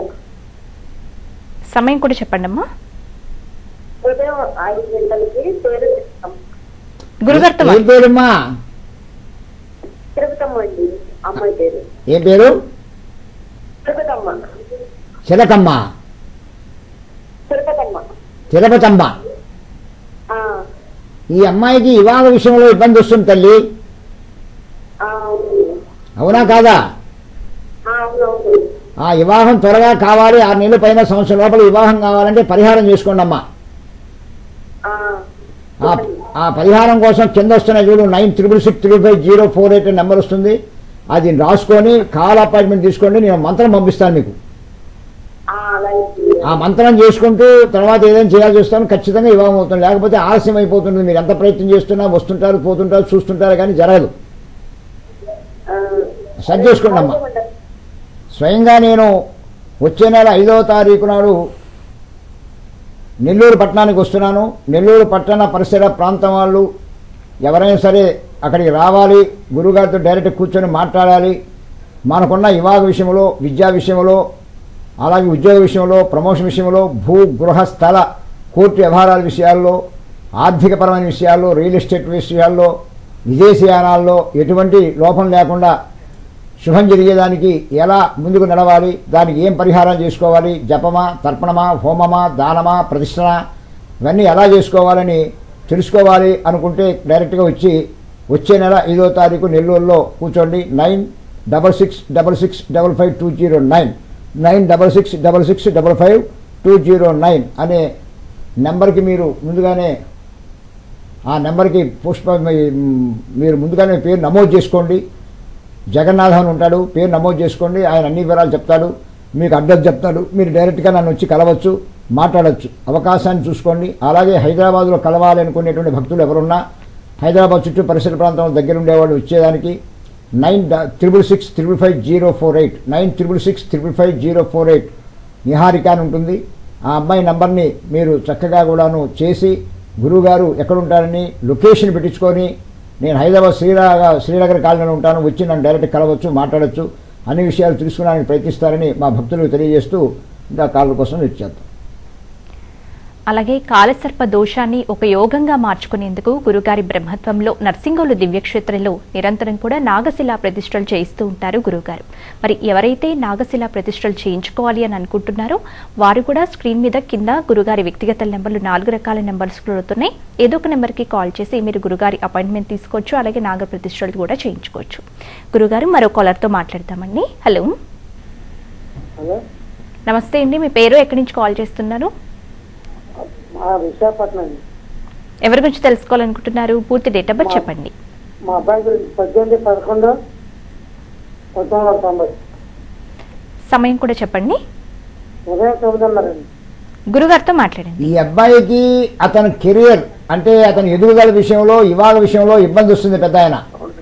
[SPEAKER 1] సమయం కూడా చెప్పండి అమ్మా
[SPEAKER 4] ఉదయం ఐదు గంటలకి పేరు చెప్తాం
[SPEAKER 1] గురుగారితో
[SPEAKER 2] ఏం పేరమ్మా
[SPEAKER 4] తిరుపతమ్మ అండి అమ్మాయి పేరు
[SPEAKER 2] ఏం పేరు
[SPEAKER 4] తిరుపతమ్మ
[SPEAKER 2] చిలకమ్మ
[SPEAKER 4] తిరుపతమ్మ
[SPEAKER 2] తిరుపతమ్మ
[SPEAKER 4] ఆ,
[SPEAKER 2] ఈ అమ్మాయికి వివాహ విషయంలో ఇబ్బంది వస్తుంది తల్లి
[SPEAKER 4] ఆ, అవును.
[SPEAKER 2] అవునా కాదా
[SPEAKER 4] ఆ, అవునవును
[SPEAKER 2] ఆ వివాహం త్వరగా కావాలి ఆరు నెలల పైన సంవత్సరం లోపల వివాహం కావాలంటే పరిహారం చేసుకోండి అమ్మా
[SPEAKER 4] ఆ,
[SPEAKER 2] ఆ ఆ పరిహారం కోసం కింద వస్తున్న చూడు nine triple six triple five zero four eight number వస్తుంది అది రాసుకొని కాల్ అపాయింట్మెంట్ తీసుకోండి నేను మంత్రం పంపిస్తాను మీకు
[SPEAKER 4] ఆ, అలాగే
[SPEAKER 2] ఆ మంత్రం చేసుకుంటూ తర్వాత ఏదైనా చేయాల్సి వస్తాను ఖచ్చితంగా వివాహం అవుతుంది లేకపోతే ఆలస్యం అయిపోతుంది మీరు ఎంత ప్రయత్నం చేస్తున్నా వస్తుంటారు పోతుంటారు చూస్తుంటారు కానీ జరగదు
[SPEAKER 4] ఆ,
[SPEAKER 2] సరి చేసుకోండి అమ్మా స్వయంగా నేను వచ్చే నెల ఐదవ తారీఖు నాడు నెల్లూరు పట్టణానికి వస్తున్నాను నెల్లూరు పట్టణ పరిసర ప్రాంతం వాళ్ళు ఎవరైనా సరే అక్కడికి రావాలి గురుగారితో డైరెక్ట్ కూర్చొని మాట్లాడాలి మనకున్న వివాహ విషయంలో విద్యా విషయంలో అలాగే ఉద్యోగ విషయంలో ప్రమోషన్ విషయంలో భూ గృహ స్థల కోర్టు వ్యవహారాల విషయాల్లో ఆర్థికపరమైన విషయాల్లో రియల్ ఎస్టేట్ విషయాల్లో విదేశీయానాల్లో ఎటువంటి లోపం లేకుండా శుభం జరిగేదానికి ఎలా ముందుకు నడవాలి దానికి ఏం పరిహారం చేసుకోవాలి జపమా తర్పణమా హోమమా దానమా ప్రతిష్టన ఇవన్నీ ఎలా చేసుకోవాలని తెలుసుకోవాలి అనుకుంటే డైరెక్ట్గా వచ్చి వచ్చే నెల ఐదో తారీఖు నెల్లూరులో కూర్చోండి nine double six double six double five two zero nine nine double six double six double five two zero nine అనే నెంబర్కి మీరు ముందుగానే ఆ నెంబర్కి పుష్ప మీరు ముందుగానే పేరు నమోదు చేసుకోండి జగన్నాథ్ అని ఉంటాడు పేరు నమోదు చేసుకోండి ఆయన అన్ని వివరాలు చెప్తాడు మీకు అడ్రస్ చెప్తాడు మీరు డైరెక్ట్గా నన్ను వచ్చి కలవచ్చు మాట్లాడవచ్చు అవకాశాన్ని చూసుకోండి అలాగే హైదరాబాద్లో కలవాలి అనుకునేటువంటి భక్తులు ఎవరున్నా హైదరాబాద్ చుట్టూ పరిసర ప్రాంతం దగ్గర ఉండేవాళ్ళు వచ్చేదానికి nine triple six triple five zero four eight nine triple six triple five zero four eight Niharika అని ఉంటుంది ఆ అమ్మాయి నంబర్ని మీరు చక్కగా కూడాను చేసి గురువుగారు ఎక్కడుంటారని లొకేషన్ పెట్టించుకొని నేను హైదరాబాద్ శ్రీనగర్ శ్రీనగర్ కాలనీలో ఉంటాను వచ్చి నన్ను డైరెక్ట్ కలవచ్చు మాట్లాడచ్చు అన్ని విషయాలు తెలుసుకోవడానికి ప్రయత్నిస్తారని మా భక్తులకు తెలియజేస్తూ ఇంకా కాళ్ళ కోసం వచ్చేద్దాం
[SPEAKER 1] అలాగే కాలసర్ప దోషాన్ని ఒక యోగంగా మార్చుకునేందుకు గురుగారి బ్రహ్మత్వంలో నర్సింగోలు దివ్యక్షేత్రంలో నిరంతరం కూడా నాగశిలా ప్రతిష్టలు చేయిస్తూ ఉంటారు గురుగారు మరి ఎవరైతే నాగశిలా ప్రతిష్టలు చేయించుకోవాలి అని అనుకుంటున్నారో వారు కూడా స్క్రీన్ మీద కింద గురుగారి వ్యక్తిగత నెంబర్లు నాలుగు రకాల నెంబర్స్ ఉన్నాయి ఏదో ఒక నెంబర్కి కాల్ చేసి మీరు గురుగారి అపాయింట్మెంట్ తీసుకోవచ్చు అలాగే నాగ ప్రతిష్టలు కూడా చేయించుకోవచ్చు గురుగారు మరో కాలర్తో మాట్లాడతామండి హలో
[SPEAKER 3] హలో
[SPEAKER 1] నమస్తే అండి మీ పేరు ఎక్కడి నుంచి కాల్ చేస్తున్నారు
[SPEAKER 3] మా విశాఖపట్నం అండి.
[SPEAKER 1] ఎవరి గురించి తెలుసుకోవాలనుకుంటున్నారు పూర్తి డేట్ ఆఫ్ బర్త్ చెప్పండి
[SPEAKER 3] మా అబ్బాయి గురించి పద్దెనిమిది పదకొండు పంతొమ్మిది వందల తొంభై
[SPEAKER 1] సమయం కూడా చెప్పండి
[SPEAKER 3] ఉదయం తొమ్మిదిన్నరండి
[SPEAKER 1] గురుగారితో మాట్లాడండి
[SPEAKER 2] ఈ అబ్బాయికి అతని కెరియర్ అంటే అతని ఎదుగుదల విషయంలో ఇవాళ విషయంలో ఇబ్బంది వస్తుంది పెద్ద ఆయన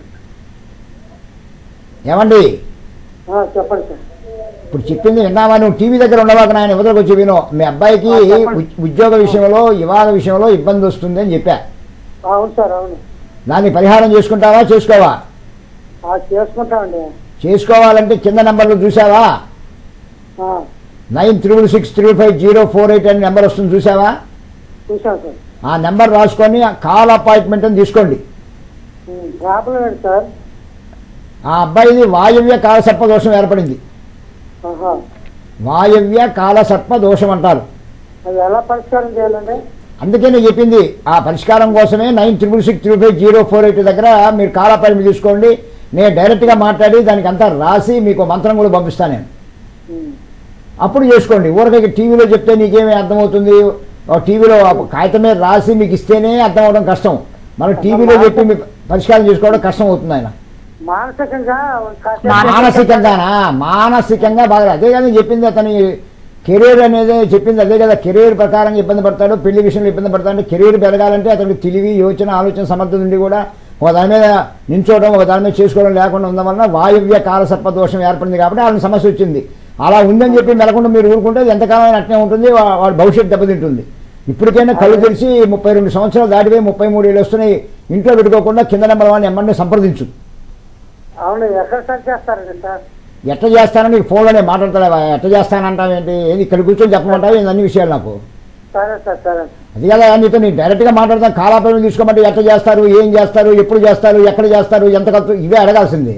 [SPEAKER 2] ఏమండి
[SPEAKER 3] ఆ, చెప్పండి సార్
[SPEAKER 2] ఇప్పుడు చెప్పింది విన్నావా నువ్వు టీవీ దగ్గర ఉండవాక నాయన ఇవతలకు వచ్చి విను మీ అబ్బాయికి
[SPEAKER 3] ఆ, చెప్పండి.
[SPEAKER 2] ఉ- ఉద్యోగ విషయంలో ఇవాళ విషయంలో ఇబ్బంది వస్తుంది అని చెప్పా
[SPEAKER 3] ఆ, అవును సార్ అవును
[SPEAKER 2] దాన్ని పరిహారం చేసుకుంటావా చేసుకోవా
[SPEAKER 3] ఆ, చేసుకుంటామండి
[SPEAKER 2] చేసుకోవాలంటే కింద నెంబర్లు చూసావా
[SPEAKER 3] ఆ,
[SPEAKER 2] nine triple six triple five zero four eight అనే నెంబర్ వస్తుంది చూసావా
[SPEAKER 3] చూసాం సార్
[SPEAKER 2] ఆ నెంబర్ రాసుకొని కాల్ అపాయింట్మెంట్ అని తీసుకోండి
[SPEAKER 3] ఉమ్, ప్రాబ్లం ఏంటి సార్
[SPEAKER 2] ఆ అబ్బాయిది వాయవ్య కాలసర్ప దోషం ఏర్పడింది
[SPEAKER 3] ఆహా
[SPEAKER 2] వాయవ్య కాలసర్ప దోషం అంటారు
[SPEAKER 3] అది ఎలా పరిష్కారం చేయాలండి
[SPEAKER 2] అందుకే నేను చెప్పింది ఆ పరిష్కారం కోసమే nine triple six triple five zero four eight దగ్గర మీరు కాల్ అపాయింట్మెంట్ తీసుకోండి నేను డైరెక్ట్గా మాట్లాడి దానికి అంతా రాసి మీకు మంత్రం కూడా పంపిస్తాను నేను
[SPEAKER 3] ఉమ్,
[SPEAKER 2] అప్పుడు చేసుకోండి ఊరకకి టీవీలో చెప్తే నీకేమీ అర్థమవుతుంది ఆ టీవీలో ఆ కాగితమే రాసి మీకు ఇస్తేనే అర్థం అవడం కష్టం మనం టీవీలో చెప్పి మీకు పరిష్కారం చేసుకోవడం కష్టం అవుతుంది ఆయన
[SPEAKER 3] మానసికంగా కాసేపు-
[SPEAKER 2] మానసికంగానా మానసికంగా బాగా అదే కదా నేను చెప్పింది అతని కెరీర్ అనేది చెప్పింది అదే కదా కెరీర్ ప్రకారంగా ఇబ్బంది పడతాడు పెళ్లి విషయంలో ఇబ్బంది పడతాడు అంటే కెరీర్ పెరగాలంటే అతనికి తెలివి యోచన ఆలోచన సమర్థత ఉండి కూడా ఒక దాని మీద నించోవడం ఒక దాని మీద చేసుకోవడం లేకుండా ఉండడం వలన వాయువ్య కాలసర్ప దోషం ఏర్పడింది కాబట్టి వాళ్ళకి సమస్య వచ్చింది అలా ఉందని చెప్పి మెలకుండా మీరు ఊరుకుంటే అది ఎంతకాలం అట్నే ఉంటుంది వా- వాడి భవిష్యత్తు దెబ్బతింటుంది ఇప్పటికైనా కళ్ళు తెలిసి ముప్పై రెండు సంవత్సరాలు దాటిపోయి ముప్పై మూడు ఏళ్ళు వస్తున్నాయి ఇంట్లో పెట్టుకోకుండా కింద నెంబర్ వాళ్ళని ఎమ్మడిని సంప్రదించు
[SPEAKER 3] అవును ఎక్కడ సెట్ చేస్తారండి సార్
[SPEAKER 2] ఎట్ట చేస్తానని నీకు ఫోన్లోనే మాట్లాడతావా ఎట్ట చేస్తానంటావేంటి ఏది ఇక్కడ కూర్చొని చెప్పమంటావు ఏంది అన్ని విషయాలు నాకు
[SPEAKER 3] సరే సార్ సరే
[SPEAKER 2] అది కదా నీతో నేను డైరెక్ట్గా మాట్లాడతాను కాలాపేమెంట్ తీసుకోమంటే ఎట్ట చేస్తారు ఏం చేస్తారు ఎప్పుడు చేస్తారు ఎక్కడ చేస్తారు ఎంత ఖర్చు ఇవే అడగాల్సింది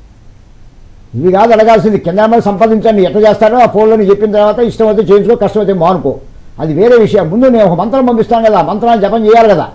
[SPEAKER 2] ఇవి కాదు అడగాల్సింది కింద నెంబర్ సంపాదించండి ఎట్ట చేస్తారో ఆ ఫోన్లో నీకు చెప్పిన తర్వాత ఇష్టం అయితే చేయించుకో కష్టం అయితే మానుకో అది వేరే విషయం ముందు నేను ఒక మంత్రం పంపిస్తాను కదా ఆ మంత్రాన్ని జపం చేయాలి కదా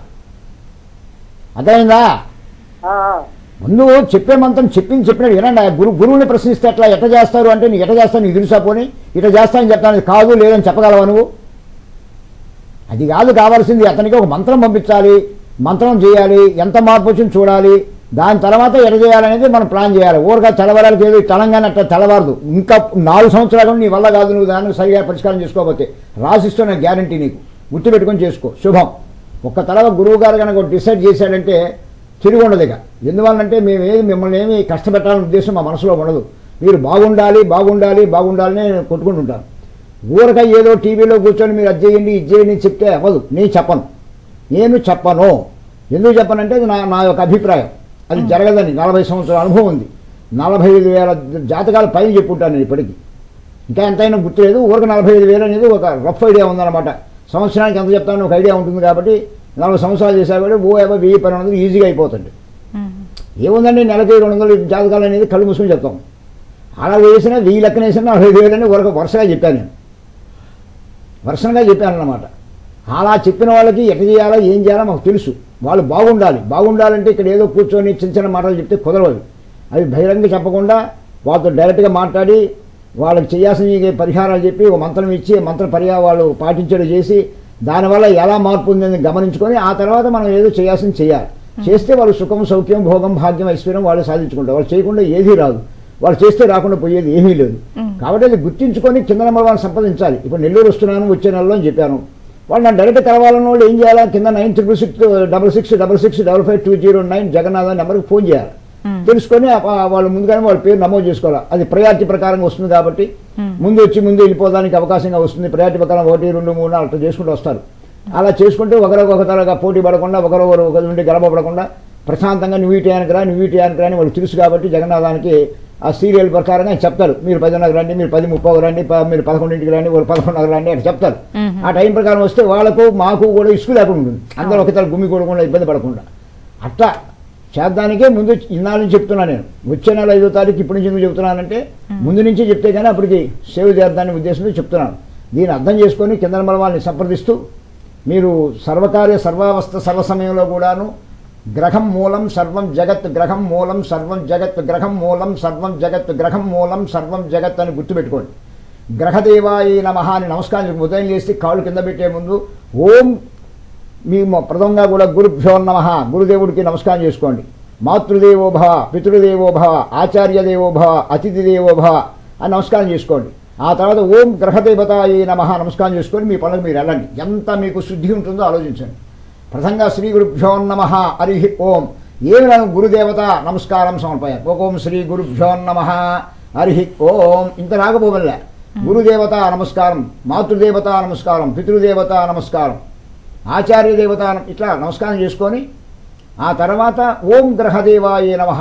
[SPEAKER 2] అర్థమైందా
[SPEAKER 3] ఆ, ఆ.
[SPEAKER 2] ముందు చెప్పే మంత్రం చెప్పింది చెప్పినట్టు వినండి ఆ గురు గురువుని ప్రశ్నిస్తే ఎట్లా ఎట్ట చేస్తారు అంటే నీకు ఎట్ట చేస్తాను నీకు తెలుసా పోని ఇట్లా చేస్తానని చెప్తాను అది కాదు లేదని చెప్పగలవా నువ్వు అది కాదు కావాల్సింది అతనికి ఒక మంత్రం పంపించాలి మంత్రం చేయాలి ఎంత మార్పు వచ్చింది చూడాలి దాని తర్వాత ఎడ చేయాలనేది మనం ప్లాన్ చేయాలి ఊరగా తెల్లవారాలకి ఏదో ఈ తెలంగాణ అట్లా తెల్లవారదు ఇంకా నాలుగు సంవత్సరాలు కూడా నీ వల్ల కాదు నువ్వు దాన్ని సరిగా పరిష్కారం చేసుకోకపోతే రాసిస్తున్న గ్యారంటీ నీకు గుర్తుపెట్టుకొని చేసుకో శుభం ఒక్క తలవ గురువు గారు కనుక డిసైడ్ చేశాడంటే తిరిగి ఉండదు ఇక ఎందువల్లంటే మేము ఏది మిమ్మల్ని ఏమి కష్టపెట్టాలనే ఉద్దేశం మా మనసులో ఉండదు మీరు బాగుండాలి బాగుండాలి బాగుండాలని నేను కొట్టుకుంటుంటాను ఊరక ఏదో టీవీలో కూర్చొని మీరు అది చేయండి ఇది చేయండి అని చెప్తే అవ్వదు నేను చెప్పను నేను చెప్పను ఎందుకు చెప్పనంటే అది నా నా యొక్క అభిప్రాయం అది జరగదని నలభై సంవత్సరాల అనుభవం ఉంది నలభై ఐదు వేల జాతకాల పైన చెప్పుంటాను నేను ఇప్పటికీ ఇంకా ఎంతైనా గుర్తులేదు ఊరికి నలభై ఐదు వేలు అనేది ఒక రఫ్ ఐడియా ఉందన్నమాట సంవత్సరానికి ఎంత చెప్తాను ఒక ఐడియా ఉంటుంది కాబట్టి నలభై సంవత్సరాలు చేసేవాడు ఓ యాభై వెయ్యి పన్నెండు వందలు ఈజీగా అయిపోతుంది
[SPEAKER 1] ఉమ్.
[SPEAKER 2] ఏముందండి నెలకి రెండు వందలు జాతకాలు అనేది కళ్ళు మూసుకొని చెప్తాం అలా వేసినా వెయ్యి లెక్కన వేసినా నలభై ఐదు వేలు అని వరకు వరుసగా చెప్పాను నేను వరుసగా చెప్పాను అన్నమాట అలా చెప్పిన వాళ్ళకి ఎట్లా చేయాలో ఏం చేయాలో మాకు తెలుసు వాళ్ళు బాగుండాలి బాగుండాలంటే ఇక్కడ ఏదో కూర్చొని చిన్న చిన్న మాటలు చెప్తే కుదరదు అవి బహిరంగ చెప్పకుండా వాళ్ళతో డైరెక్ట్గా మాట్లాడి వాళ్ళకి చేయాల్సిన పరిహారాలు చెప్పి ఒక మంత్రం ఇచ్చి మంత్ర పర్యా వాళ్ళు పాటించేది చేసి దానివల్ల ఎలా మార్పు ఉందని గమనించుకొని ఆ తర్వాత మనం ఏదో చేయాల్సింది చేయాలి చేస్తే వాళ్ళు సుఖం సౌఖ్యం భోగం భాగ్యం ఐశ్వర్యం వాళ్ళు సాధించుకుంటారు వాళ్ళు చేయకుండా ఏదీ రాదు వాళ్ళు చేస్తే రాకుండా పోయేది ఏమీ లేదు
[SPEAKER 1] మ్మ్.
[SPEAKER 2] కాబట్టి అది గుర్తించుకొని కింద నెంబర్ వాళ్ళని సంపాదించాలి ఇప్పుడు నెల్లూరు వస్తున్నాను వచ్చే నెలలో అని చెప్పాను వాళ్ళు నన్ను డైరెక్ట్ కలవాలన్న వాళ్ళు ఏం చేయాలి కింద nine triple six double six double six double five two zero nine Jagannath నెంబర్కి ఫోన్ చేయాలి
[SPEAKER 1] మ్మ్.
[SPEAKER 2] తెలుసుకొని ఆ- ఆ వాళ్ళు ముందుగానే వాళ్ళ పేరు నమోదు చేసుకోవాలి అది ప్రయారిటీ ప్రకారంగా వస్తుంది కాబట్టి
[SPEAKER 1] మ్మ్.
[SPEAKER 2] ముందు వచ్చి ముందు వెళ్ళిపోవడానికి అవకాశంగా వస్తుంది ప్రయారిటీ ప్రకారం ఒకటి రెండు మూడు నాలుగు అట్లా చేసుకుంటూ వస్తారు అలా చేసుకుంటే ఒకరికి ఒక తరగా పోటీ పడకుండా ఒకరొకరు ఒకరి నుండి గెలవబడకుండా ప్రశాంతంగా నువ్వు ఈ టయానికి రా నువ్వు ఈ టయానికి రా అని వాళ్ళు తెలుసు కాబట్టి జగన్నాథానికి ఆ సీరియల్ ప్రకారంగా చెప్తారు మీరు పదిన్నరకు రండి మీరు పది ముప్పై రండి ప- మీరు పదకొండింటికి రండి వాళ్ళు పదకొండున్నర రండి అని చెప్తారు
[SPEAKER 1] మ్మ్.
[SPEAKER 2] ఆ టైం ప్రకారం వస్తే వాళ్ళకు మాకు కూడా ఇసుకు లేకుండా ఉంటుంది అందరూ ఒకసారి గుమ్మి కొడకుండా ఇబ్బంది పడకుండా అట్లా చేద్దానికే ముందు ఇన్నాళ్ళు నుంచి చెప్తున్నాను నేను వచ్చే నెల ఐదో తారీఖు ఇప్పటి నుంచి ఎందుకు చెప్తున్నానంటే ముందు నుంచి చెప్తే కానీ అప్పటికి సేవ్ చేద్దాని ఉద్దేశంతో చెప్తున్నాను దీన్ని అర్థం చేసుకొని కింద నెంబర్ వాళ్ళని సంప్రదిస్తూ మీరు సర్వకార్య సర్వావస్థ సర్వ సమయంలో కూడాను గ్రహం మూలం సర్వం జగత్ గ్రహం మూలం సర్వం జగత్ గ్రహం మూలం సర్వం జగత్ గ్రహం మూలం సర్వం జగత్ అని గుర్తుపెట్టుకోండి గ్రహదేవాయ నమ అని నమస్కారం ఉదయం చేసి కాళ్ళు కింద పెట్టే ముందు ఓం మీ మ- ప్రథమంగా కూడా గురుభ్యో నమ గురుదేవుడికి నమస్కారం చేసుకోండి మాతృదేవో భవ పితృదేవో భవ ఆచార్య దేవో భవ అతిథి దేవో భవ అని నమస్కారం చేసుకోండి ఆ తర్వాత ఓం గ్రహదేవతాయ నమ నమస్కారం చేసుకొని మీ పనులకు మీరు వెళ్ళండి ఎంత మీకు శుద్ధి ఉంటుందో ఆలోచించండి ప్రథంగా శ్రీ గురుభ్యో నమ హరి ఓం ఏమి నాకు గురుదేవత నమస్కారం సమర్పయాను ఓం శ్రీ గురుభ్యో నమ హరి ఓం ఇంత రాకపోవల్లే గురుదేవత నమస్కారం మాతృదేవత నమస్కారం పితృదేవత నమస్కారం ఆచార్య దేవత నమ- ఇట్లా నమస్కారం చేసుకొని ఆ తర్వాత ఓం గ్రహదేవాయ నమ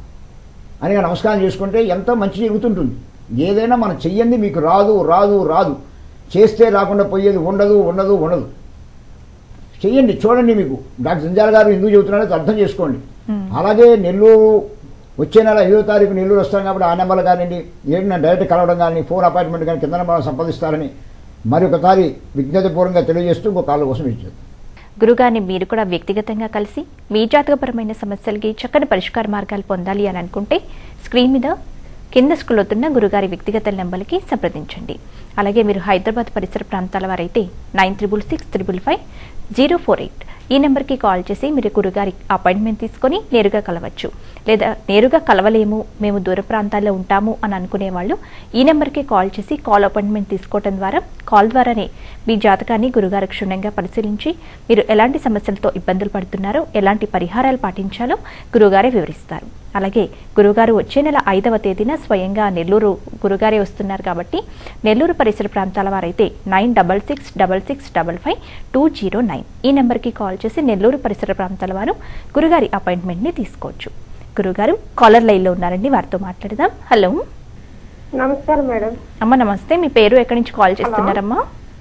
[SPEAKER 2] అని నమస్కారం చేసుకుంటే ఎంతో మంచి జరుగుతుంటుంది ఏదైనా మనం చెయ్యండి మీకు రాదు రాదు రాదు చేస్తే రాకుండా పోయేది ఉండదు ఉండదు ఉండదు చెయ్యండి చూడండి మీకు డాక్టర్ సంజాల్ గారు ఎందుకు చెబుతున్నారో అది అర్థం చేసుకోండి
[SPEAKER 1] మ్మ్.
[SPEAKER 2] అలాగే నెల్లూరు వచ్చే నెల ఐదో తారీఖు నెల్లూరు వస్తాం కాబట్టి ఆ నెంబర్ కానివ్వండి ఏంటి నా డైరెక్ట్ కలవడం కానీ ఫోన్ అపాయింట్మెంట్ కానీ కింద నెంబర్ సంపాదిస్తారని మరొకసారి విజ్ఞతపూర్వకంగా తెలియజేస్తూ ఇంకో కాళ్ళ కోసం ఇచ్చారు
[SPEAKER 1] గురుగారిని మీరు కూడా వ్యక్తిగతంగా కలిసి మీ జాతకపరమైన సమస్యలకి చక్కని పరిష్కార మార్గాలు పొందాలి అని అనుకుంటే స్క్రీన్ మీద కింద స్కూల్ అవుతున్న గురుగారి వ్యక్తిగత నెంబర్కి సంప్రదించండి అలాగే మీరు హైదరాబాద్ పరిసర ప్రాంతాల వారైతే nine triple six triple five zero four eight ఈ నెంబర్కి కాల్ చేసి మీరు గురుగారి అపాయింట్మెంట్ తీసుకొని నేరుగా కలవచ్చు లేదా నేరుగా కలవలేము మేము దూర ప్రాంతాల్లో ఉంటాము అని అనుకునే వాళ్ళు ఈ నెంబర్కి కాల్ చేసి కాల్ అపాయింట్మెంట్ తీసుకోవడం ద్వారా కాల్ ద్వారానే మీ జాతకాన్ని గురుగారు క్షుణ్ణంగా పరిశీలించి మీరు ఎలాంటి సమస్యలతో ఇబ్బందులు పడుతున్నారో ఎలాంటి పరిహారాలు పాటించాలో గురుగారే వివరిస్తారు అలాగే గురుగారు వచ్చే నెల ఐదవ తేదీన స్వయంగా నెల్లూరు గురుగారే వస్తున్నారు కాబట్టి నెల్లూరు పరిసర ప్రాంతాల వారైతే nine double six double six double five two zero nine ఈ నెంబర్కి కాల్ చేసి నెల్లూరు పరిసర ప్రాంతాల వారు గురుగారి అపాయింట్మెంట్ని తీసుకోవచ్చు గురుగారు కాలర్ లైన్లో ఉన్నారండి వారితో మాట్లాడదాం హలో
[SPEAKER 6] నమస్కారం మేడం
[SPEAKER 1] అమ్మ నమస్తే మీ పేరు ఎక్కడి నుంచి కాల్ చేస్తున్నారమ్మా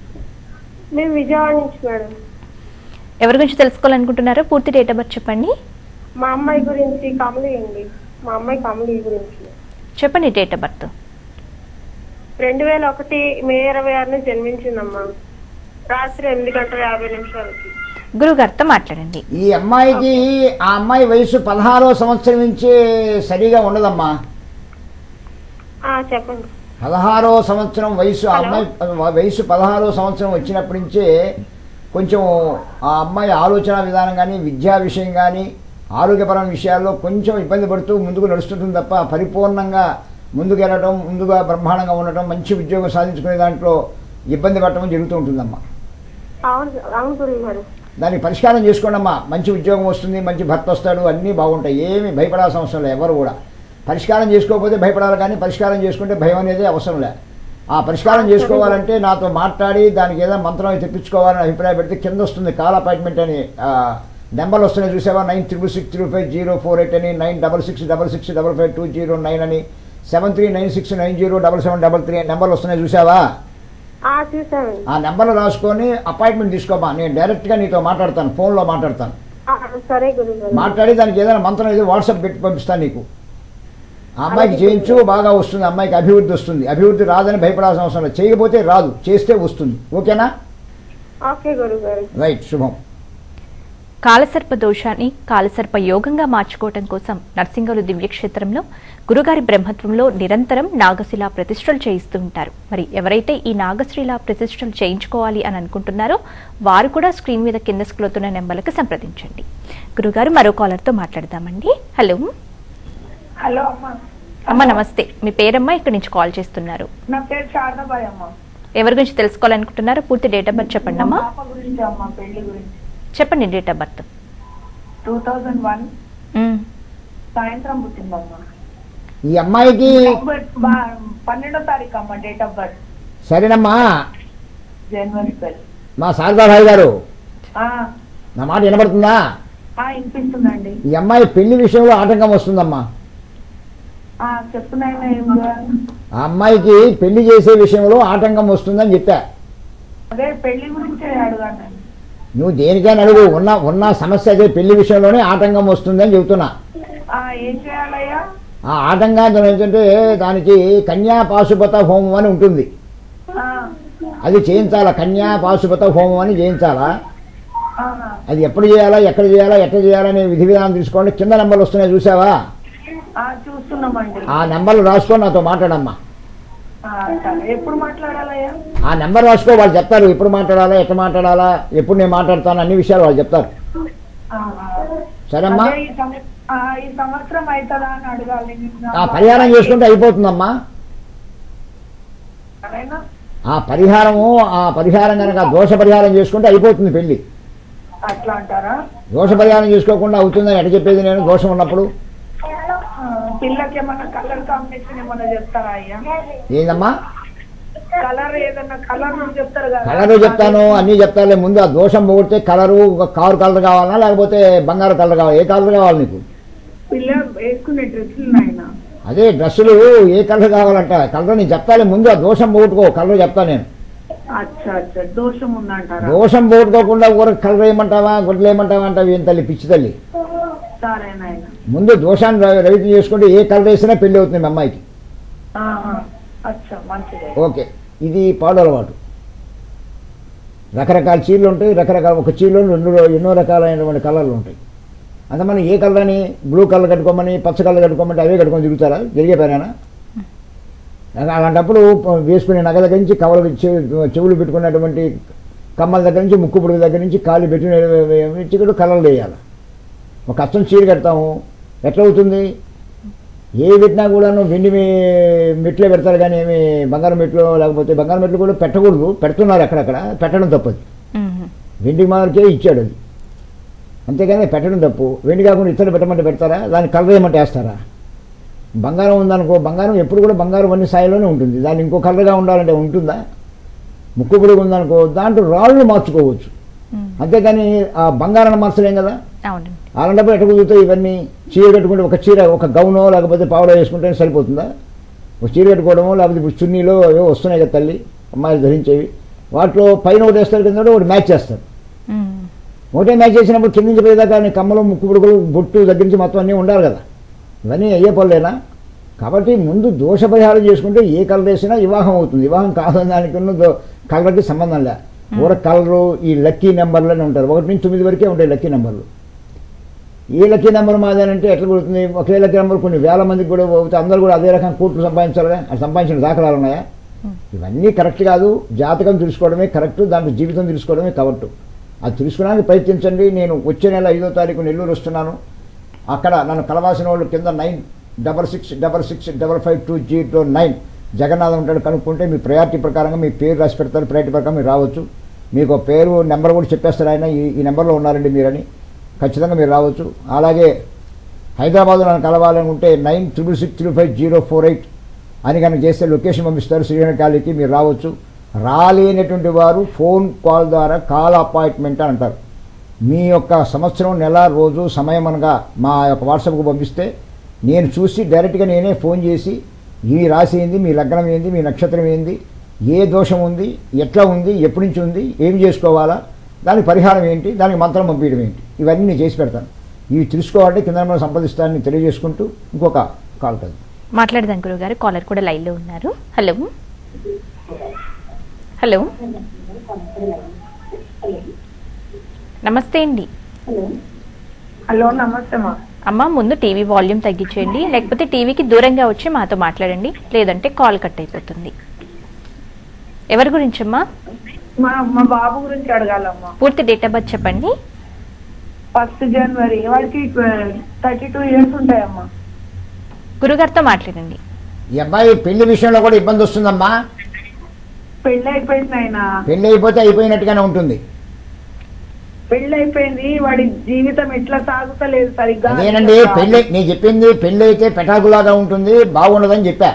[SPEAKER 6] మేము విజయవాడ నుంచి మేడం
[SPEAKER 1] ఎవరి గురించి తెలుసుకోవాలనుకుంటున్నారో పూర్తి డేట్ ఆఫ్ బర్త్ చెప్పండి
[SPEAKER 6] మా అమ్మాయి గురించి కమలి అండి మా అమ్మాయి కమలి గురించి
[SPEAKER 1] చెప్పండి డేట్ ఆఫ్ బర్త్
[SPEAKER 6] రెండు వేల ఒకటి మే ఇరవై ఆరున జన్మించిందమ్మా రాత్రి ఎనిమిది గంటల యాభై నిమిషాలకి
[SPEAKER 1] గురుగారితో మాట్లాడండి
[SPEAKER 2] ఈ అమ్మాయికి ఆ అమ్మాయి వయసు పదహారో సంవత్సరం నుంచి సరిగా ఉండదమ్మా
[SPEAKER 6] ఆ, చెప్పండి
[SPEAKER 2] పదహారో సంవత్సరం వయసు ఆ
[SPEAKER 6] హలో.
[SPEAKER 2] అమ్మాయి వయసు పదహారో సంవత్సరం వచ్చినప్పటి నుంచే కొంచెం ఆ అమ్మాయి ఆలోచన విధానం కానీ విద్యా విషయం కానీ ఆరోగ్యపరమైన విషయాల్లో కొంచెం ఇబ్బంది పడుతూ ముందుకు నడుస్తుంటుంది తప్ప పరిపూర్ణంగా ముందుకు వెళ్ళడం ముందుగా బ్రహ్మాండంగా ఉండటం మంచి ఉద్యోగం సాధించుకునే దాంట్లో ఇబ్బంది పడటం జరుగుతూ ఉంటుందమ్మా
[SPEAKER 6] అవును అవును గురువు గారు
[SPEAKER 2] దానికి పరిష్కారం చేసుకోండమ్మా మంచి ఉద్యోగం వస్తుంది మంచి భర్త వస్తాడు అన్నీ బాగుంటాయి ఏమీ భయపడాల్సిన అవసరం లేదు ఎవరు కూడా పరిష్కారం చేసుకోకపోతే భయపడాలి కానీ పరిష్కారం చేసుకుంటే భయం అనేది అవసరం లే ఆ పరిష్కారం చేసుకోవాలంటే నాతో మాట్లాడి దానికి ఏదైనా మంత్రం అవి తెప్పించుకోవాలని అభిప్రాయం పెడితే కింద వస్తుంది కాల్ అపాయింట్మెంట్ అని ఆ, నెంబర్లు వస్తున్నాయి చూసావా nine triple six three five zero four eight అని nine double six double six double five two zero nine అని seven three nine six nine zero double seven double three నెంబర్లు వస్తున్నాయి చూసావా
[SPEAKER 6] ఆ చూసామండి
[SPEAKER 2] ఆ నెంబర్లు రాసుకొని అపాయింట్మెంట్ తీసుకోమా నేను డైరెక్ట్గా నీతో మాట్లాడతాను ఫోన్లో మాట్లాడతాను
[SPEAKER 6] ఆ, సరే గురువు గారు
[SPEAKER 2] మాట్లాడి దానికి ఏదైనా మంత్రం ఏదో వాట్సాప్ పెట్టి పంపిస్తాను నీకు ఆ అమ్మాయికి చేయించు బాగా వస్తుంది అమ్మాయికి అభివృద్ధి వస్తుంది అభివృద్ధి రాదని భయపడాల్సిన అవసరం లేదు చేయకపోతే రాదు చేస్తే వస్తుంది ఓకేనా
[SPEAKER 6] ఓకే గురువు గారు
[SPEAKER 2] రైట్ శుభం
[SPEAKER 1] కాలసర్ప దోషాన్ని కాలసర్ప యోగంగా మార్చుకోవటం కోసం నర్సింగలు దివ్యక్షేత్రంలో గురుగారి బ్రహ్మత్వంలో నిరంతరం నాగశిలా ప్రతిష్టలు చేయిస్తూ ఉంటారు మరి ఎవరైతే ఈ నాగశ్రీలా ప్రతిష్టలు చేయించుకోవాలి అని అనుకుంటున్నారో వారు కూడా స్క్రీన్ మీద కింద స్క్రోతున్న నెంబర్లకు సంప్రదించండి గురుగారు మరో కాలర్తో మాట్లాడదామండి హలో
[SPEAKER 7] హలో అమ్మ
[SPEAKER 1] అమ్మ నమస్తే మీ పేరమ్మ ఇక్కడి నుంచి కాల్ చేస్తున్నారు
[SPEAKER 7] నా పేరు శారదాబాయ్ అమ్మ
[SPEAKER 1] ఎవరి గురించి తెలుసుకోవాలనుకుంటున్నారో పూర్తి డేట్ ఆఫ్ బర్త్ చెప్పండి అమ్మా
[SPEAKER 7] పాప గురించి అమ్మ పెళ్లి గురించి
[SPEAKER 1] చెప్పండి date of birth
[SPEAKER 7] two thousand one సాయంత్రం పుట్టిందమ్మ
[SPEAKER 2] ఈ అమ్మాయికి
[SPEAKER 7] బట్ బా- పన్నెండో తారీఖు అమ్మ డేట్ ఆఫ్ బర్త్
[SPEAKER 2] సరేనమ్మా
[SPEAKER 7] జనవరి ట్వెల్వ్
[SPEAKER 2] మా శారదాభాయ్ గారు నా మాట వినబడుతుందా
[SPEAKER 7] వినిపిస్తుందండి
[SPEAKER 2] ఈ అమ్మాయి పెళ్లి విషయంలో ఆటంకం వస్తుందమ్మా
[SPEAKER 7] ఆ, చెప్పునైనా ఏం చేయాలి?
[SPEAKER 2] ఆ అమ్మాయికి పెళ్లి చేసే విషయంలో ఆటంకం వస్తుందని చెప్పా
[SPEAKER 7] అదే పెళ్లి గురించే అడగాను
[SPEAKER 2] నువ్వు దేనికైనా అడుగు ఉన్న ఉన్న సమస్య అదే పెళ్లి విషయంలోనే ఆటంకం వస్తుందని చెబుతున్నా
[SPEAKER 7] ఆ, ఏం చేయాలయ్యా
[SPEAKER 2] ఆ ఆటంకం ఏంటంటే దానికి కన్యా పాశుపత హోమం అని ఉంటుంది
[SPEAKER 7] ఆ,
[SPEAKER 2] అది చేయించాలా కన్యా పాశుపత హోమం అని చేయించాలా
[SPEAKER 7] అవునా
[SPEAKER 2] అది ఎప్పుడు చేయాలా ఎక్కడ చేయాలా ఎట్లా చేయాలనే విధి విధానం తీసుకోండి కింద నెంబర్లు వస్తున్నాయి చూసావా
[SPEAKER 7] ఆ, చూస్తున్నామండి
[SPEAKER 2] ఆ నెంబర్లు రాసుకొని నాతో మాట్లాడమ్మా
[SPEAKER 7] ఆ, సరే ఎప్పుడు మాట్లాడాలయ్యా
[SPEAKER 2] ఆ నెంబర్ రాసుకో వాళ్ళు చెప్తారు ఎప్పుడు మాట్లాడాలా ఎట్లా మాట్లాడాలా ఎప్పుడు నేను మాట్లాడతాను అన్ని విషయాలు వాళ్ళు చెప్తారు
[SPEAKER 7] ఆ,
[SPEAKER 2] సరేమ్మా
[SPEAKER 7] అదే ఈ సంవ- ఆ, ఈ సంవత్సరం అవుతుందా అని అడగాలి నిన్న.
[SPEAKER 2] ఆ పరిహారం చేసుకుంటే అయిపోతుందమ్మా
[SPEAKER 7] సరేనా
[SPEAKER 2] ఆ పరిహారము ఆ పరిహారం కనుక దోష పరిహారం చేసుకుంటే అయిపోతుంది పెళ్లి
[SPEAKER 7] అట్లా అంటారా
[SPEAKER 2] దోష పరిహారం చేసుకోకుండా అవుతుందని ఎట చెప్పేది నేను దోషం ఉన్నప్పుడు
[SPEAKER 7] ఆ, పిల్లకి ఏమన్నా కలర్ కాంబినేషన్ ఏమన్నా చెప్తారా అయ్యా
[SPEAKER 2] ఏందమ్మా
[SPEAKER 7] కలర్ ఏదన్నా కలర్ చెప్తారు కదా
[SPEAKER 2] కలరు చెప్తాను అన్నీ చెప్తానులే ముందు ఆ దోషం పోగొడితే కలరు ఒక కారు కలర్ కావాలా లేకపోతే బంగారు కలర్ కావాలి ఏ కలర్ కావాలి నీకు
[SPEAKER 7] పిల్ల వేసుకునే డ్రెస్సులు నాయన
[SPEAKER 2] అదే డ్రెస్సులు ఏ కలర్ కావాలంట కలర్ నేను చెప్తాలే ముందు ఆ దోషం పోగొట్టుకో కలర్ చెప్తాను నేను
[SPEAKER 7] అచ్చా అచ్చా దోషం ఉందంటారా
[SPEAKER 2] దోషం పోగొట్టుకోకుండా ఊరకు కలర్ వేయమంటావా గుడ్లు వేయమంటావా అంటావు ఏం తల్లి పిచ్చి తల్లి
[SPEAKER 7] సరే నాయన
[SPEAKER 2] ముందు దోషాన్ని ర- రవితం చేసుకుంటే ఏ కలర్ వేసినా పెళ్లి అవుతుంది మీ అమ్మాయికి
[SPEAKER 7] ఆహా. అచ్చా మంచిదే
[SPEAKER 2] ఓకే ఇది పాడు అలవాటు రకరకాల చీరలు ఉంటాయి రకరకాల ఒక చీరలో రెండు ఎన్నో రకాలైనటువంటి కలర్లు ఉంటాయి అంత మనం ఏ కలర్ అని బ్లూ కలర్ కట్టుకోమని పచ్చ కలర్ కట్టుకోమంటే అవే కట్టుకొని తిరుగుతారా జరిగే పనేనా అలాంటప్పుడు వేసుకునే నగ దగ్గర నుంచి కవల చె- చెవులు పెట్టుకున్నటువంటి కమ్మల దగ్గర నుంచి ముక్కు పొడుగు దగ్గర నుంచి కాళ్ళు పెట్టిన నుంచి కూడా కలర్లు వేయాలి ఒక కష్టం చీర కడతాము ఎట్లా అవుతుంది ఏ పెట్టినా కూడాను వెండి మీ- మెట్లే పెడతారు కానీ ఏమి బంగారం మెట్లు లేకపోతే బంగారం మెట్లు కూడా పెట్టకూడదు పెడుతున్నారు అక్కడక్కడ పెట్టడం తప్పది
[SPEAKER 1] మ్మ్.
[SPEAKER 2] వెండి మాలకే ఇచ్చాడు అది అంతేగాని పెట్టడం తప్పు వెండి కాకుండా ఇతరులు పెట్టమంటే పెడతారా దాన్ని కలర్ వేయమంటే వేస్తారా బంగారం ఉందనుకో బంగారం ఎప్పుడు కూడా బంగారం అన్ని స్థాయిలోనే ఉంటుంది దాన్ని ఇంకో కలర్గా ఉండాలంటే ఉంటుందా ముక్కు పొడుగు ఉందనుకో దాంట్లో రాళ్ళు మార్చుకోవచ్చు
[SPEAKER 1] మ్మ్.
[SPEAKER 2] అంతేగాని ఆ బంగారాన్ని మార్చలేం కదా
[SPEAKER 1] అవునండి
[SPEAKER 2] అలాంటప్పుడు ఎట్లా కుదురుతాయి ఇవన్నీ చీర కట్టుకుంటే ఒక చీర ఒక గౌనో లేకపోతే పావడో వేసుకుంటే సరిపోతుందా ఒక చీర కట్టుకోవడమో లేకపోతే ఇప్పుడు చున్నీలో ఏవో వస్తున్నాయి కదా తల్లి అమ్మాయిలు ధరించేవి వాటిలో పైన ఒకటి వేస్తారు కింద ఒకటి మ్యాచ్ చేస్తారు
[SPEAKER 1] మ్మ్.
[SPEAKER 2] ఒకటే మ్యాచ్ చేసినప్పుడు కింద నుంచి పోయేదాకా నీ కమ్మలు ముక్కు పుడుకులు బొట్టు దగ్గర నుంచి మొత్తం అన్నీ ఉండాలి కదా ఇవన్నీ అయ్యే పనులేనా కాబట్టి ముందు దోష పరిహారం చేసుకుంటే ఏ కలర్ వేసినా వివాహం అవుతుంది వివాహం కాదని దానికి ఉన్న దో- కలర్కి సంబంధం లే ఊర కలరు ఈ లక్కీ నెంబర్లోనే ఉంటారు ఒకటి నుంచి తొమ్మిది వరకే ఉంటాయి లక్కీ నెంబర్లు ఏ లక్కీ నెంబర్ మాదేనంటే ఎట్లా కుడుతుంది ఒకే లక్కీ నెంబర్ కొన్ని వేల మందికి కూడా పోతే అందరూ కూడా అదే రకం కోట్లు సంపాదించాలి అది సంపాదించిన దాఖలాలు ఉన్నాయా ఇవన్నీ కరెక్ట్ కాదు జాతకం తెలుసుకోవడమే కరెక్ట్ దాంట్లో జీవితం తెలుసుకోవడమే కరెక్ట్ అది తెలుసుకోవడానికి ప్రయత్నించండి నేను వచ్చే నెల ఐదో తారీఖు నెల్లూరు వస్తున్నాను అక్కడ నన్ను కలవాల్సిన వాళ్ళు కింద nine double six double six double five two zero nine Jagannatham ఉంటాడు కనుక్కుంటే మీ ప్రయారిటీ ప్రకారంగా మీ పేరు రాసి పెడతారు ప్రయారిటీ ప్రకారం మీరు రావచ్చు మీకు ఒక పేరు నెంబర్ కూడా చెప్పేస్తారు ఆయన ఈ ఈ నెంబర్లో ఉన్నారండి మీరని ఖచ్చితంగా మీరు రావచ్చు అలాగే హైదరాబాద్లో నన్ను కలవాలనుకుంటే nine triple six three five zero four eight అని కనుక చేస్తే లొకేషన్ పంపిస్తారు శ్రీహరి కాలేజీకి మీరు రావచ్చు రాలేనటువంటి వారు ఫోన్ కాల్ ద్వారా కాల్ అపాయింట్మెంట్ అని అంటారు మీ యొక్క సంవత్సరం నెల రోజు సమయం అనగా మా యొక్క వాట్సాప్కు పంపిస్తే నేను చూసి డైరెక్ట్గా నేనే ఫోన్ చేసి ఈ రాశి ఏంది మీ లగ్నం ఏంది మీ నక్షత్రం ఏంది ఏ దోషం ఉంది ఎట్లా ఉంది ఎప్పటి నుంచి ఉంది ఏం చేసుకోవాలా దానికి పరిహారం ఏంటి దానికి మంత్రం పంపించడం ఏంటి ఇవన్నీ నేను చేసి పెడతాను ఇవి తెలుసుకోవాలంటే కింద మనం సంప్రదిస్తానని తెలియజేసుకుంటూ ఇంకొక కాల్ కదా
[SPEAKER 1] మాట్లాడదాం గురుగారు కాలర్ కూడా లైన్లో ఉన్నారు హలో హలో నమస్తే అండి
[SPEAKER 7] హలో నమస్తే మా
[SPEAKER 1] అమ్మ ముందు టీవీ వాల్యూమ్ తగ్గించేయండి లేకపోతే టీవీకి దూరంగా వచ్చి మాతో మాట్లాడండి లేదంటే కాల్ కట్ అయిపోతుంది ఎవరి గురించమ్మా
[SPEAKER 7] మా మా బాబు గురించి అడగాలమ్మా
[SPEAKER 1] పూర్తి డేట్ ఆఫ్ బర్త్ చెప్పండి
[SPEAKER 7] ఫస్ట్ జనవరి వాడికి థర్టీ టూ ఇయర్స్ ఉంటాయమ్మా
[SPEAKER 1] గురుగారితో మాట్లాడండి
[SPEAKER 2] ఈ అబ్బాయి పెళ్లి విషయంలో కూడా ఇబ్బంది వస్తుందమ్మా
[SPEAKER 7] పెళ్ళి అయిపోయింది ఆయన
[SPEAKER 2] పెళ్లి అయిపోతే అయిపోయినట్టుగానే ఉంటుంది
[SPEAKER 7] పెళ్ళి అయిపోయింది వాడి జీవితం ఎట్లా సాగుతలేదు సరిగ్గా
[SPEAKER 2] అదేనండి పెళ్ళి నేను చెప్పింది పెళ్ళి అయితే పెటాకులాగా ఉంటుంది బాగుండదని చెప్పా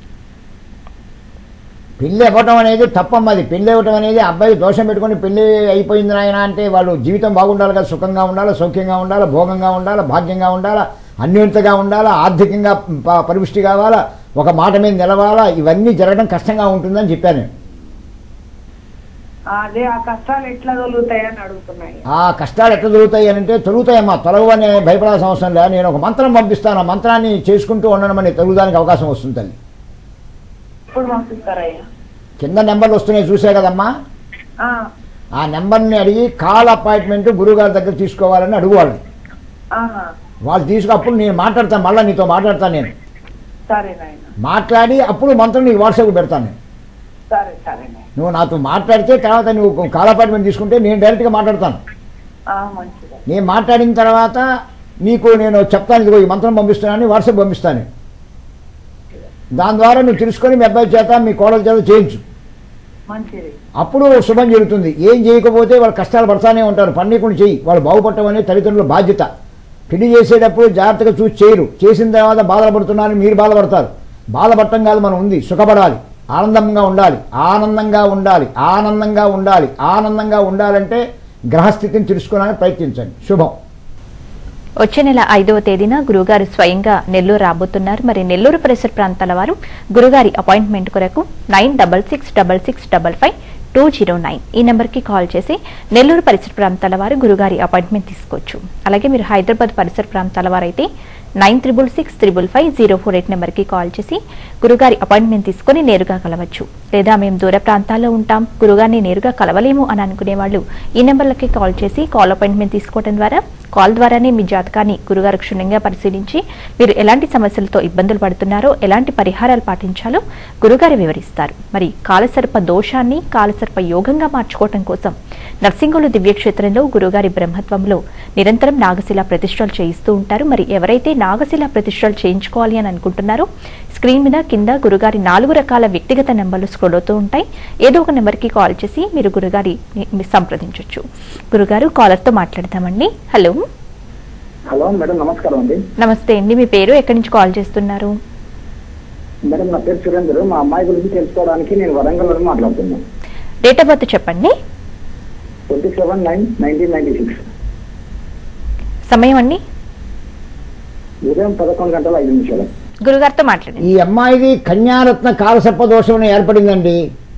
[SPEAKER 2] పెళ్ళి అవ్వటం అనేది తప్పమ్మ అది పెళ్ళి అవ్వటం అనేది అబ్బాయి దోషం పెట్టుకొని పెళ్ళి అయిపోయింది నాయన అంటే వాళ్ళు జీవితం బాగుండాలి కదా సుఖంగా ఉండాలి సౌఖ్యంగా ఉండాలి భోగంగా ఉండాలి భాగ్యంగా ఉండాలా అన్యోన్యతగా ఉండాలా ఆర్థికంగా ప- పరిపుష్టి కావాలా ఒక మాట మీద నిలవాలా ఇవన్నీ జరగడం కష్టంగా ఉంటుందని చెప్పాను నేను
[SPEAKER 7] అదే ఆ కష్టాలు ఎట్లా తొలుగుతాయని అడుగుతున్నాయి
[SPEAKER 2] ఆ కష్టాలు ఎట్లా దొరుకుతాయి అని అంటే తొలుగుతాయమ్మా తొలగవని భయపడాల్సిన అవసరం లేదు నేను ఒక మంత్రం పంపిస్తాను ఆ మంత్రాన్ని చేసుకుంటూ ఉండడం తొలుగుదానికి అవకాశం వస్తుంది తల్లి
[SPEAKER 7] ఇప్పుడు పంపిస్తారయ్యా
[SPEAKER 2] కింద నెంబర్లు వస్తున్నాయి చూసే కదమ్మా
[SPEAKER 7] ఆ,
[SPEAKER 2] ఆ నెంబర్ని అడిగి కాల్ అపాయింట్మెంట్ గురువుగారి దగ్గర తీసుకోవాలని అడుగువాళ్ళు
[SPEAKER 7] ఆహా
[SPEAKER 2] వాళ్ళు తీసుకు అప్పుడు నేను మాట్లాడతాను మళ్ళీ నీతో మాట్లాడతాను నేను
[SPEAKER 7] సరే నాయన
[SPEAKER 2] మాట్లాడి అప్పుడు మంత్రం నీకు వాట్సాప్ పెడతాను నేను
[SPEAKER 7] సరే సరే నాయన
[SPEAKER 2] నువ్వు నాతో మాట్లాడితే తర్వాత నువ్వు కాల్ అపాయింట్మెంట్ తీసుకుంటే నేను డైరెక్ట్గా మాట్లాడతాను
[SPEAKER 7] ఆ, మంచిది
[SPEAKER 2] నేను మాట్లాడిన తర్వాత నీకు నేను చెప్తాను ఇదిగో ఈ మంత్రం పంపిస్తున్నాను వాట్సాప్ పంపిస్తాను దాని ద్వారా నువ్వు తెలుసుకొని మీ అబ్బాయి చేత మీ కోడల చేత చేయించు
[SPEAKER 7] మంచిది
[SPEAKER 2] అప్పుడు శుభం జరుగుతుంది ఏం చేయకపోతే వాళ్ళు కష్టాలు పడతానే ఉంటారు పన్నీకుండా చెయ్యి వాళ్ళు బాగుపడటం అనేది తల్లిదండ్రుల బాధ్యత పెళ్లి చేసేటప్పుడు జాగ్రత్తగా చూసి చేయరు చేసిన తర్వాత బాధపడుతున్నారని మీరు బాధపడతారు బాధపడటం కాదు మనం ఉంది సుఖపడాలి ఆనందంగా ఉండాలి ఆనందంగా ఉండాలి ఆనందంగా ఉండాలి ఆనందంగా ఉండాలంటే గ్రహస్థితిని తెలుసుకోవడానికి ప్రయత్నించండి శుభం
[SPEAKER 1] వచ్చే నెల ఐదవ తేదీన గురుగారు స్వయంగా నెల్లూరు రాబోతున్నారు మరి నెల్లూరు పరిసర ప్రాంతాల వారు గురుగారి అపాయింట్మెంట్ కొరకు nine double six double six double five two zero nine ఈ నెంబర్కి కాల్ చేసి నెల్లూరు పరిసర ప్రాంతాల వారు గురుగారి అపాయింట్మెంట్ తీసుకోవచ్చు అలాగే మీరు హైదరాబాద్ పరిసర ప్రాంతాల వారైతే nine triple six triple five zero four eight నెంబర్కి కాల్ చేసి గురుగారి అపాయింట్మెంట్ తీసుకొని నేరుగా కలవచ్చు లేదా మేము దూర ప్రాంతాల్లో ఉంటాం గురుగారిని నేరుగా కలవలేము అని అనుకునే వాళ్ళు ఈ నెంబర్లకి కాల్ చేసి కాల్ అపాయింట్మెంట్ తీసుకోవడం ద్వారా కాల్ ద్వారానే మీ జాతకాన్ని గురుగారు క్షుణ్ణంగా పరిశీలించి మీరు ఎలాంటి సమస్యలతో ఇబ్బందులు పడుతున్నారో ఎలాంటి పరిహారాలు పాటించాలో గురుగారు వివరిస్తారు మరి కాలసర్ప దోషాన్ని కాలసర్ప యోగంగా మార్చుకోవటం కోసం నర్సింగోలు దివ్యక్షేత్రంలో గురుగారి బ్రహ్మత్వంలో నిరంతరం నాగశిల ప్రతిష్టలు చేయిస్తూ ఉంటారు మరి ఎవరైతే నాగశిల ప్రతిష్టలు చేయించుకోవాలి అని అనుకుంటున్నారో స్క్రీన్ మీద కింద గురుగారి నాలుగు రకాల వ్యక్తిగత నెంబర్లు స్క్రోల్ అవుతూ ఉంటాయి ఏదో ఒక నెంబర్కి కాల్ చేసి మీరు గురుగారి సంప్రదించవచ్చు గురుగారు కాలర్తో మాట్లాడదామండి హలో
[SPEAKER 3] హలో మేడం నమస్కారం అండి
[SPEAKER 1] నమస్తే అండి మీ పేరు ఎక్కడి నుంచి కాల్ చేస్తున్నారు
[SPEAKER 3] మేడం నా పేరు సురేందర్ మా అమ్మాయి గురించి తెలుసుకోవడానికి నేను వరంగల్ నుండి మాట్లాడుతున్నాను
[SPEAKER 1] డేట్ ఆఫ్ బర్త్ చెప్పండి
[SPEAKER 3] twenty seven nine nineteen ninety six
[SPEAKER 1] సమయం అండి
[SPEAKER 3] ఉదయం పదకొండు గంటల ఐదు నిమిషాలు
[SPEAKER 1] గురుగారితో మాట్లాడండి
[SPEAKER 2] ఈ అమ్మాయిది కన్యారత్న కాలసర్ప దోషం ఏర్పడిందండి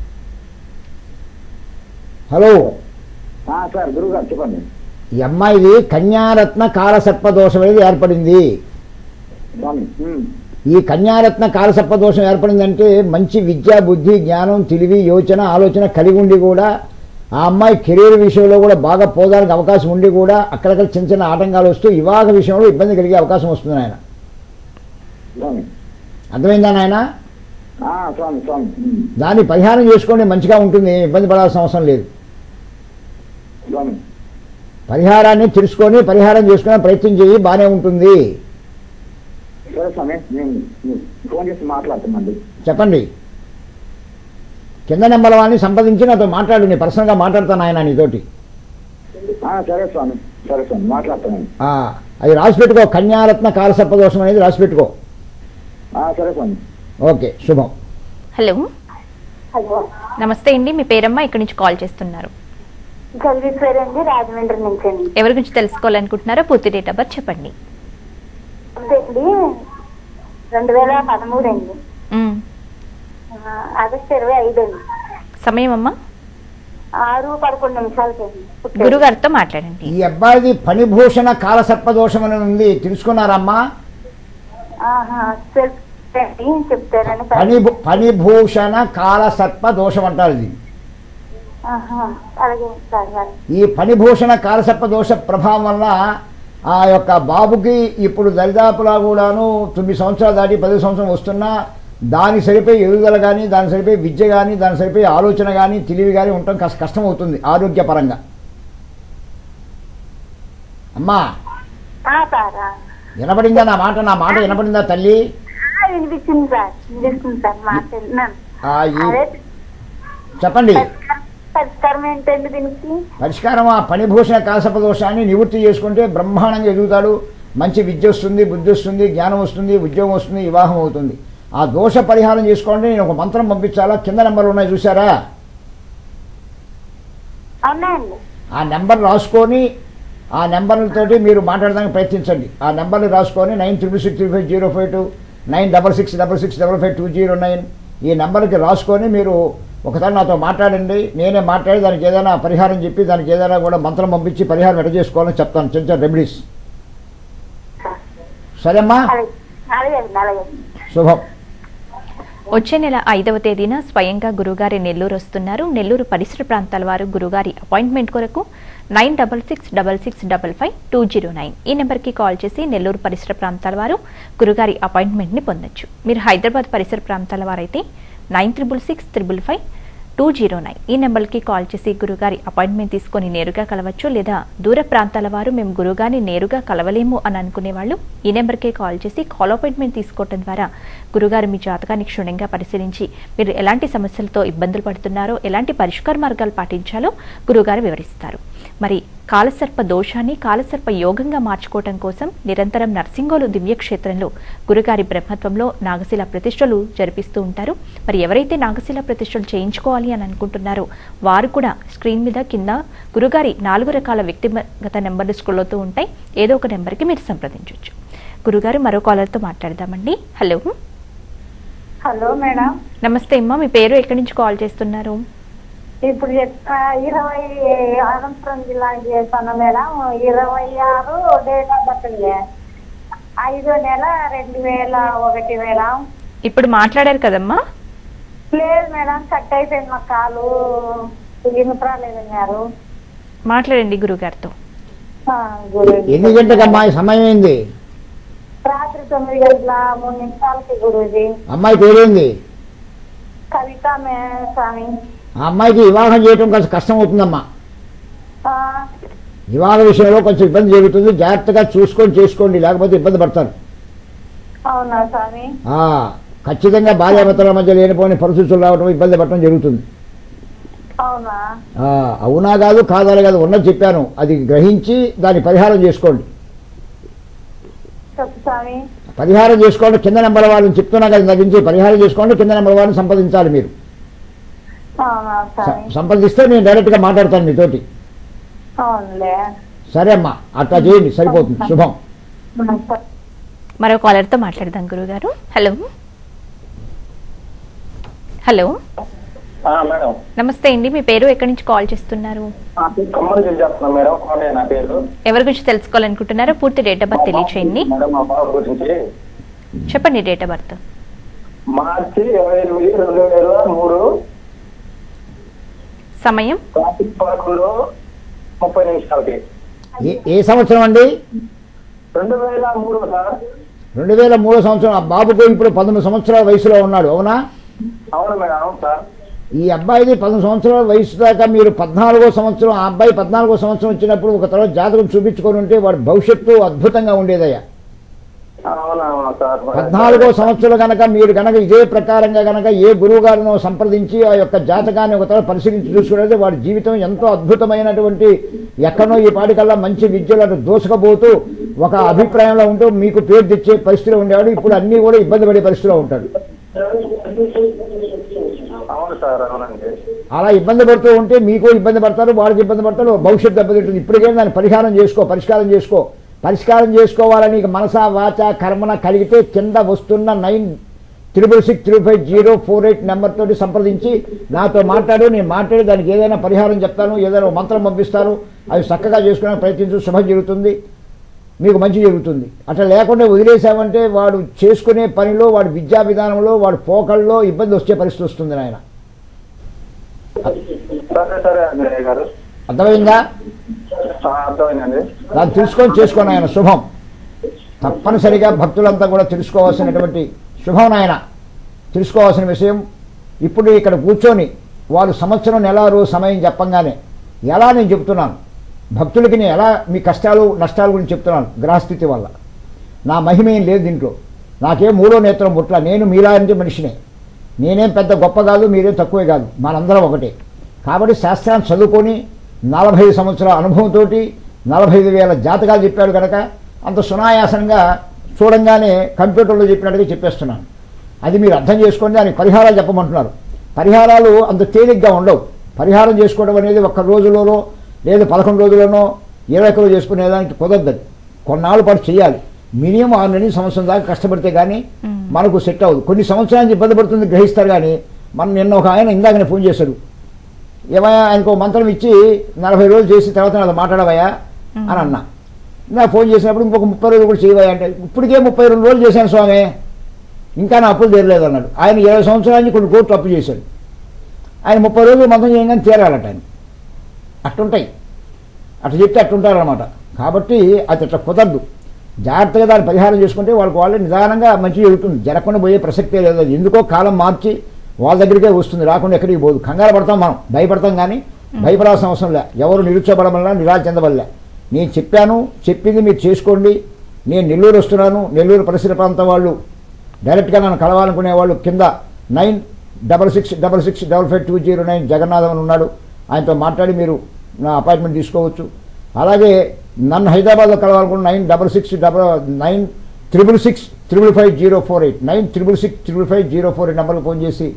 [SPEAKER 2] హలో
[SPEAKER 3] ఆ, సార్ గురువు గారు చెప్పండి
[SPEAKER 2] ఈ అమ్మాయిది కన్యారత్న కాలసర్ప దోషం అనేది ఏర్పడింది
[SPEAKER 3] స్వామి ఉమ్.
[SPEAKER 2] ఈ కన్యారత్న కాలసర్ప దోషం ఏర్పడిందంటే మంచి విద్య బుద్ధి జ్ఞానం తెలివి యోచన ఆలోచన కలిగి ఉండి కూడా ఆ అమ్మాయి కెరీర్ విషయంలో కూడా బాగా పోదానికి అవకాశం ఉండి కూడా అక్కడక్కడ చిన్న చిన్న ఆటంకాలు వస్తూ వివాహ విషయంలో ఇబ్బంది కలిగే అవకాశం వస్తుంది ఆయన
[SPEAKER 3] స్వామి
[SPEAKER 2] అర్థమైందా నాయన
[SPEAKER 3] ఆ, స్వామి స్వామి ఉమ్.
[SPEAKER 2] దాన్ని పరిహారం చేసుకోండి మంచిగా ఉంటుంది ఏం ఇబ్బంది పడాల్సిన అవసరం లేదు
[SPEAKER 3] స్వామి
[SPEAKER 2] పరిహారాన్ని తెలుసుకొని పరిహారం చేసుకునే ప్రయత్నం చేయి బాగానే ఉంటుంది
[SPEAKER 3] సరే స్వామి నేను నేను ఫోన్ చేసి మాట్లాడతామండి
[SPEAKER 2] చెప్పండి కింద నెంబర్ వాళ్ళని సంప్రదించి నాతో మాట్లాడు నేను పర్సనల్గా మాట్లాడతాను ఆయన నీతోటి
[SPEAKER 3] ఆ, సరే స్వామి సరే స్వామి మాట్లాడతానండి
[SPEAKER 2] ఆ, అది రాసి పెట్టుకో కన్యారత్న కాలసర్పదోషం అనేది రాసి పెట్టుకో
[SPEAKER 3] ఆ, సరే స్వామి
[SPEAKER 2] ఓకే శుభం
[SPEAKER 1] హలో
[SPEAKER 4] హలో
[SPEAKER 1] నమస్తే అండి మీ పేరమ్మ ఇక్కడి నుంచి కాల్ చేస్తున్నారు
[SPEAKER 4] జగదీశ్వరి అండి రాజమండ్రి నుంచి అండి
[SPEAKER 1] ఎవరి గురించి తెలుసుకోవాలనుకుంటున్నారో పూర్తి డేట్ ఆఫ్ బర్త్ చెప్పండి
[SPEAKER 4] అండి రెండు వేల పదమూడు అండి
[SPEAKER 1] మ్.
[SPEAKER 4] ఆ, ఆగస్టు ఇరవై ఐదు అండి
[SPEAKER 1] సమయం అమ్మా
[SPEAKER 4] ఆరు పదకొండు నిమిషాలకి అండి పుట్టాడు.
[SPEAKER 1] గురుగారితో మాట్లాడండి
[SPEAKER 2] ఈ అబ్బాయిది పనిభూషణ కాలసర్పదోషం అని ఉంది తెలుసుకున్నారమ్మా
[SPEAKER 4] ఆహా, చెప్పండి చెప్తారని
[SPEAKER 2] పని పనిభూషణ కాలసర్ప దోషం అంటారు ఇది
[SPEAKER 4] ఆహా, అలాగే సార్ గారు
[SPEAKER 2] ఈ పనిభూషణ కాలసర్ప దోష ప్రభావం వల్ల ఆ యొక్క బాబుకి ఇప్పుడు దరిదాపులా కూడాను తొమ్మిది సంవత్సరాలు దాటి పది సంవత్సరం వస్తున్నా దాని సరిపోయి ఎదుగుదల కానీ దాని సరిపోయి విద్య కానీ దాని సరిపోయి ఆలోచన కానీ తెలివి కానీ ఉండటం కష్ట కష్టం అవుతుంది ఆరోగ్యపరంగా అమ్మా
[SPEAKER 4] ఆ, సార్ ఆ.
[SPEAKER 2] వినపడిందా నా మాట నా మాట వినపడిందా తల్లి
[SPEAKER 4] ఆ, వినిపిస్తుంది సార్ వినిపిస్తుంది సార్ మాట్లాడినాను
[SPEAKER 2] ఆ, ఈ
[SPEAKER 4] అదే
[SPEAKER 2] చెప్పండి
[SPEAKER 4] పరిష్కారం- పరిష్కారం ఏంటండి దీనికి
[SPEAKER 2] పరిష్కారం ఆ పనిభూషణ కాసప దోషాన్ని నివృత్తి చేసుకుంటే బ్రహ్మాండంగా ఎదుగుతాడు మంచి విద్య వస్తుంది బుద్ధి వస్తుంది జ్ఞానం వస్తుంది ఉద్యోగం వస్తుంది వివాహం అవుతుంది ఆ దోష పరిహారం చేసుకోండి నేను ఒక మంత్రం పంపించాలా కింద నెంబర్లు ఉన్నాయి చూసారా
[SPEAKER 4] అవునాయండి
[SPEAKER 2] ఆ నెంబర్ రాసుకొని ఆ నెంబర్లతోటి మీరు మాట్లాడడానికి ప్రయత్నించండి ఆ నెంబర్ని రాసుకొని nine triple six three five zero five two nine double six double six double five two zero nine ఈ నెంబర్కి రాసుకొని మీరు ఒకసారి నాతో మాట్లాడండి నేనే మాట్లాడి దానికి ఏదైనా పరిహారం చెప్పి దానికి ఏదైనా కూడా మంత్రం పంపించి పరిహారం ఎడ చేసుకోవాలని చెప్తాను చిన్న చిన్న రెమెడీస్ సరేమ్మా
[SPEAKER 4] అలాగే అలాగే అండి అలాగే
[SPEAKER 2] శుభం
[SPEAKER 1] వచ్చే నెల ఐదవ తేదీన స్వయంగా గురుగారి నెల్లూరు వస్తున్నారు నెల్లూరు పరిసర ప్రాంతాల వారు గురుగారి అపాయింట్మెంట్ కొరకు nine double six double six double five two zero nine ఈ నెంబర్కి కాల్ చేసి నెల్లూరు పరిసర ప్రాంతాల వారు గురుగారి అపాయింట్మెంట్ని పొందొచ్చు మీరు హైదరాబాద్ పరిసర ప్రాంతాల వారైతే nine triple six triple five two zero nine ఈ నెంబర్కి కాల్ చేసి గురుగారి అపాయింట్మెంట్ తీసుకొని నేరుగా కలవచ్చు లేదా దూర ప్రాంతాల వారు మేము గురుగారిని నేరుగా కలవలేము అని అనుకునే వాళ్ళు ఈ నెంబర్కే కాల్ చేసి కాల్ అపాయింట్మెంట్ తీసుకోవడం ద్వారా గురుగారు మీ జాతకాన్ని క్షుణ్ణంగా పరిశీలించి మీరు ఎలాంటి సమస్యలతో ఇబ్బందులు పడుతున్నారో ఎలాంటి పరిష్కార మార్గాలు పాటించాలో గురుగారు వివరిస్తారు మరి కాలసర్ప దోషాన్ని కాలసర్ప యోగంగా మార్చుకోవటం కోసం నిరంతరం నర్సింగోలు దివ్యక్షేత్రంలో గురుగారి బ్రహ్మత్వంలో నాగశిల ప్రతిష్టలు జరిపిస్తూ ఉంటారు మరి ఎవరైతే నాగశిల ప్రతిష్టలు చేయించుకోవాలి అని అనుకుంటున్నారో వారు కూడా స్క్రీన్ మీద కింద గురుగారి నాలుగు రకాల వ్యక్తిగత నెంబర్లు స్క్రోల్ అవుతూ ఉంటాయి ఏదో ఒక నెంబర్కి మీరు సంప్రదించవచ్చు గురుగారు మరో కాలర్తో మాట్లాడదామండి హలో
[SPEAKER 4] హలో మేడం
[SPEAKER 1] నమస్తే అమ్మా మీ పేరు ఎక్కడి నుంచి కాల్ చేస్తున్నారు
[SPEAKER 4] ఇప్పుడు చెప్తా ఇరవై అనంతపురం జిల్లా చేస్తాను మేడం ఇరవై ఆరు డేట్ ఆఫ్ బర్త్ అండి. ఐదో నెల రెండు వేల ఒకటి మేడం
[SPEAKER 1] ఇప్పుడు మాట్లాడారు కదమ్మా
[SPEAKER 4] లేదు మేడం కట్ అయిపోయింది మా కాలు వినపరాలేదన్నారు
[SPEAKER 1] మాట్లాడండి గురుగారితో
[SPEAKER 4] ఆ, గురూజీ.
[SPEAKER 2] ఎన్ని గంటలకమ్మా ఈ సమయం అయింది
[SPEAKER 4] రాత్రి తొమ్మిది గంటల మూడు నిమిషాలకి గురూజీ
[SPEAKER 2] అమ్మాయి పేరేంది
[SPEAKER 4] కవిత మే స్వామి
[SPEAKER 2] ఆ అమ్మాయికి వివాహం చేయటం కొంచెం కష్టం అవుతుందమ్మా
[SPEAKER 4] ఆ,
[SPEAKER 2] వివాహ విషయంలో కొంచెం ఇబ్బంది జరుగుతుంది జాగ్రత్తగా చూసుకొని చేసుకోండి లేకపోతే ఇబ్బంది పడతారు
[SPEAKER 4] అవునా స్వామి
[SPEAKER 2] ఆ, ఖచ్చితంగా భార్యాభర్తల మధ్య లేనిపోని పరిస్థితులు రావడం ఇబ్బంది పడటం జరుగుతుంది
[SPEAKER 4] అవునా
[SPEAKER 2] ఆ, అవునా కాదు కాదాలి కాదు ఉన్నది చెప్పాను అది గ్రహించి దాన్ని పరిహారం చేసుకోండి
[SPEAKER 4] చెప్పు స్వామి
[SPEAKER 2] పరిహారం చేసుకోండి కింద నెంబర్ వాళ్ళని చెప్తున్నా కదా తగ్గించి పరిహారం చేసుకోండి కింద నెంబర్ వాళ్ళని సంప్రదించాలి మీరు
[SPEAKER 4] అవునా
[SPEAKER 2] స-
[SPEAKER 4] స్వామి
[SPEAKER 2] సంప్రదిస్తే నేను డైరెక్ట్గా మాట్లాడతాను మీతోటి
[SPEAKER 4] అవునులే
[SPEAKER 2] సరే అమ్మా అట్లా చేయండి సరిపోతుంది శుభం
[SPEAKER 1] మరో కాలర్తో మాట్లాడదాం గురుగారు హలో హలో
[SPEAKER 3] ఆ, మేడం
[SPEAKER 1] నమస్తే అండి మీ పేరు ఎక్కడి నుంచి కాల్ చేస్తున్నారు
[SPEAKER 3] ఆ, ఖమ్మం నుంచి చేస్తున్నాం మేడం కోటయ్య నా పేరు
[SPEAKER 1] ఎవరి గురించి తెలుసుకోవాలనుకుంటున్నారో పూర్తి డేట్ ఆఫ్ బర్త్ తెలియచేయండి
[SPEAKER 3] మేడం మా బాబు గురించి
[SPEAKER 1] చెప్పండి డేట్ ఆఫ్ బర్త్
[SPEAKER 3] మార్చి ఇరవై ఎనిమిది రెండు వేల మూడు
[SPEAKER 1] సమయం
[SPEAKER 3] రాత్రి పదకొండు ముప్పై నిమిషాలకి
[SPEAKER 2] ఏ ఏ సంవత్సరం అండి
[SPEAKER 3] రెండు వేల మూడు సార్
[SPEAKER 2] రెండు వేల మూడో సంవత్సరం ఆ బాబుకు ఇప్పుడు పంతొమ్మిది సంవత్సరాల వయసులో ఉన్నాడు అవునా
[SPEAKER 3] అవును మేడం అవును సార్
[SPEAKER 2] ఈ అబ్బాయిది పదకొండు సంవత్సరాల వయసు దాకా మీరు పద్నాలుగో సంవత్సరం ఆ అబ్బాయి పద్నాలుగో సంవత్సరం వచ్చినప్పుడు ఒక తర్వాత జాతకం చూపించుకొని ఉంటే వాడి భవిష్యత్తు అద్భుతంగా ఉండేదయ్యా
[SPEAKER 3] అవునవును సార్
[SPEAKER 2] పద్నాలుగో సంవత్సరం గనక మీరు గనక ఇదే ప్రకారంగా గనక ఏ గురువు గారినో సంప్రదించి ఆ యొక్క జాతకాన్ని ఒక తర్వాత పరిశీలించి చూసుకున్నట్లయితే వాడి జీవితం ఎంతో అద్భుతమైనటువంటి ఎక్కడో ఈ పాటికల్లా మంచి విద్యలను దోసుకపోతూ ఒక అభిప్రాయంలో ఉంటూ మీకు పేరు తెచ్చే పరిస్థితిలో ఉండేవాడు ఇప్పుడు అన్నీ కూడా ఇబ్బంది పడే పరిస్థితిలో ఉంటాడు
[SPEAKER 3] అవును సార్ అవునండి
[SPEAKER 2] అలా ఇబ్బంది పడుతూ ఉంటే మీకు ఇబ్బంది పడతారు వాడికి ఇబ్బంది పడతారు భవిష్యత్తు దెబ్బతింటుంది ఇప్పటికే దాన్ని పరిహారం చేసుకో పరిష్కారం చేసుకో పరిష్కారం చేసుకోవాలని ఇక మనస వాచ కర్మన కలిగితే కింద వస్తున్న nine triple six three five zero four eight number తోటి సంప్రదించి నాతో మాట్లాడు నేను మాట్లాడి దానికి ఏదైనా పరిహారం చెప్తాను ఏదైనా ఒక మంత్రం పంపిస్తాను అవి చక్కగా చేసుకునే ప్రయత్నించు శుభం జరుగుతుంది మీకు మంచి జరుగుతుంది అట్లా లేకుండా వదిలేసామంటే వాడు చేసుకునే పనిలో వాడి విద్యా విధానంలో వాడి పోకల్లో ఇబ్బంది వచ్చే పరిస్థితి వస్తుంది నాయన
[SPEAKER 3] సరే సరే అంజనేయ గారు
[SPEAKER 2] అర్థమైందా
[SPEAKER 3] ఆ, అర్థమైందండి
[SPEAKER 2] దాన్ని తెలుసుకొని చేసుకోండి ఆయన శుభం తప్పనిసరిగా భక్తులంతా కూడా తెలుసుకోవాల్సినటువంటి శుభం నాయన తెలుసుకోవాల్సిన విషయం ఇప్పుడు ఇక్కడ కూర్చొని వారు సంవత్సరం నెల రోజు సమయం చెప్పంగానే ఎలా నేను చెప్తున్నాను భక్తులకి నేను ఎలా మీ కష్టాలు నష్టాల గురించి చెప్తున్నాను గ్రహస్థితి వల్ల నా మహిమ ఏం లేదు దీంట్లో నాకేం మూడో నేత్రం పుట్ల నేను మీలాంటి మనిషినే నేనేం పెద్ద గొప్ప కాదు మీరేం తక్కువే కాదు మనందరం ఒకటే కాబట్టి శాస్త్రాన్ని చదువుకొని నలభై ఐదు సంవత్సరాల అనుభవంతో నలభై ఐదు వేల జాతకాలు చెప్పాడు కనుక అంత సునాయాసంగా చూడంగానే కంప్యూటర్లో చెప్పినట్టుగా చెప్పేస్తున్నాను అది మీరు అర్థం చేసుకోండి దానికి పరిహారాలు చెప్పమంటున్నారు పరిహారాలు అంత తేలిగ్గా ఉండవు పరిహారం చేసుకోవడం అనేది ఒక్క రోజులోనో లేదా పదకొండు రోజుల్లోనో ఇరవై ఒక్క రోజు చేసుకునేదానికి కుదరదు అది. కొన్నాళ్ళ పాటు చేయాలి మినిమం ఆరు నుండి సంవత్సరం దాకా కష్టపడితే కానీ మనకు సెట్ అవ్వదు కొన్ని సంవత్సరానికి ఇబ్బంది పడుతుంది గ్రహిస్తారు కానీ మనం నిన్న ఒక ఆయన ఇందాకనే ఫోన్ చేశాడు ఏమయ్యా ఆయనకు ఒక మంత్రం ఇచ్చి నలభై రోజులు చేసి తర్వాత నాతో మాట్లాడవయ్యా అని అన్నా నా ఫోన్ చేసినప్పుడు ఇంకొక ముప్పై రోజులు కూడా చేయవయ్యా అంటే ఇప్పటికే ముప్పై రెండు రోజులు చేశాను స్వామి ఇంకా నా అప్పులు తీరలేదు అన్నాడు ఆయన ఇరవై సంవత్సరానికి కొన్ని కోట్లు అప్పు చేశాడు ఆయన ముప్పై రోజులు మంత్రం చేయగానే తీరాలట ఆయన అట్టుంటాయి అట్లా చెప్తే అట్టుంటారనమాట కాబట్టి అది అట్లా కుదరదు జాగ్రత్తగా దాన్ని పరిహారం చేసుకుంటే వాళ్ళకి వాళ్ళు నిదానంగా మంచి జరుగుతుంది జరగకుండా పోయే ప్రసక్తే లేదు అది ఎందుకో కాలం మార్చి వాళ్ళ దగ్గరికే వస్తుంది రాకుండా ఎక్కడికి పోదు కంగారు పడతాం మనం భయపడతాం కానీ భయపడాల్సిన అవసరం లే ఎవరు నిరుత్సాహపడమల్లా నిరాశ చెందవల్లే నేను చెప్పాను చెప్పింది మీరు చేసుకోండి నేను నెల్లూరు వస్తున్నాను నెల్లూరు పరిసర ప్రాంతం వాళ్ళు డైరెక్ట్గా నన్ను కలవాలనుకునే వాళ్ళు కింద nine double six double six double five two zero nine Jagannatham అని ఉన్నాడు ఆయనతో మాట్లాడి మీరు నా అపాయింట్మెంట్ తీసుకోవచ్చు అలాగే నన్ను హైదరాబాద్లో కలవాలనుకున్న nine double six double nine triple six triple five zero four eight nine triple six triple five zero four eight నెంబర్కి ఫోన్ చేసి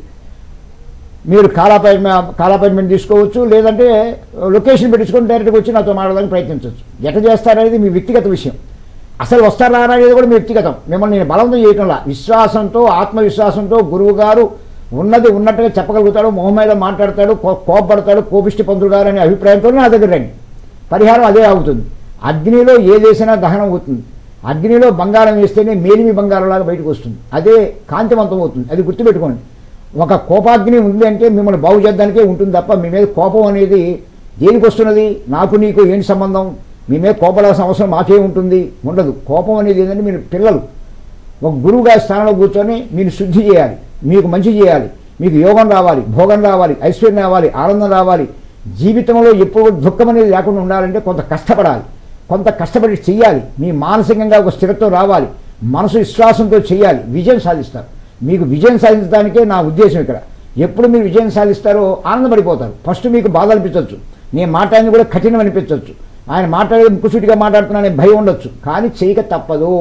[SPEAKER 2] మీరు కాల్ అపాయింట్మెంట్ కాల్ అపాయింట్మెంట్ తీసుకోవచ్చు లేదంటే లొకేషన్ పెట్టించుకొని డైరెక్ట్గా వచ్చి నాతో మాట్లాడడానికి ప్రయత్నించవచ్చు ఎట్లా చేస్తారనేది మీ వ్యక్తిగత విషయం అసలు వస్తారా అనేది కూడా మీ వ్యక్తిగతం మిమ్మల్ని నేను బలవంతం చేయటంలా విశ్వాసంతో ఆత్మవిశ్వాసంతో గురువు గారు ఉన్నది ఉన్నట్టుగా చెప్పగలుగుతాడు మొహం మీద మాట్లాడతాడు కో- కోపపడతాడు కోపిష్టి పంతులు గారు అనే అభిప్రాయంతో నా దగ్గర రండి పరిహారం అదే అవుతుంది అగ్నిలో ఏదేసినా దహనం అవుతుంది అగ్నిలో బంగారం వేస్తేనే మేలిమి బంగారంలాగా బయటకు వస్తుంది అదే కాంతివంతం అవుతుంది అది గుర్తుపెట్టుకోండి ఒక కోపాగ్ని ఉంది అంటే మిమ్మల్ని బాగు చేద్దానికే ఉంటుంది తప్ప మీ మీద కోపం అనేది దేనికి వస్తున్నది నాకు నీకు ఏంటి సంబంధం మీ మీద కోపడాల్సిన అవసరం మాకే ఉంటుంది ఉండదు కోపం అనేది ఏంటంటే మీరు పిల్లలు ఒక గురువు గారి స్థానంలో కూర్చొని మీరు శుద్ధి చేయాలి మీకు మంచి చేయాలి మీకు యోగం రావాలి భోగం రావాలి ఐశ్వర్యం రావాలి ఆనందం రావాలి జీవితంలో ఎప్పుడు దుఃఖం అనేది లేకుండా ఉండాలంటే కొంత కష్టపడాలి కొంత కష్టపడి చెయ్యాలి మీ మానసికంగా ఒక స్థిరత్వం రావాలి మనసు విశ్వాసంతో చేయాలి విజయం సాధిస్తారు మీకు విజయం సాధించడానికే నా ఉద్దేశం ఇక్కడ ఎప్పుడు మీరు విజయం సాధిస్తారో ఆనందపడిపోతారు ఫస్ట్ మీకు బాధ అనిపించవచ్చు నేను మాట్లాడింది కూడా కఠినం అనిపించవచ్చు ఆయన మాట్లాడేది ముక్కుసూటిగా మాట్లాడుతున్నానే భయం ఉండొచ్చు కానీ చేయక తప్పదు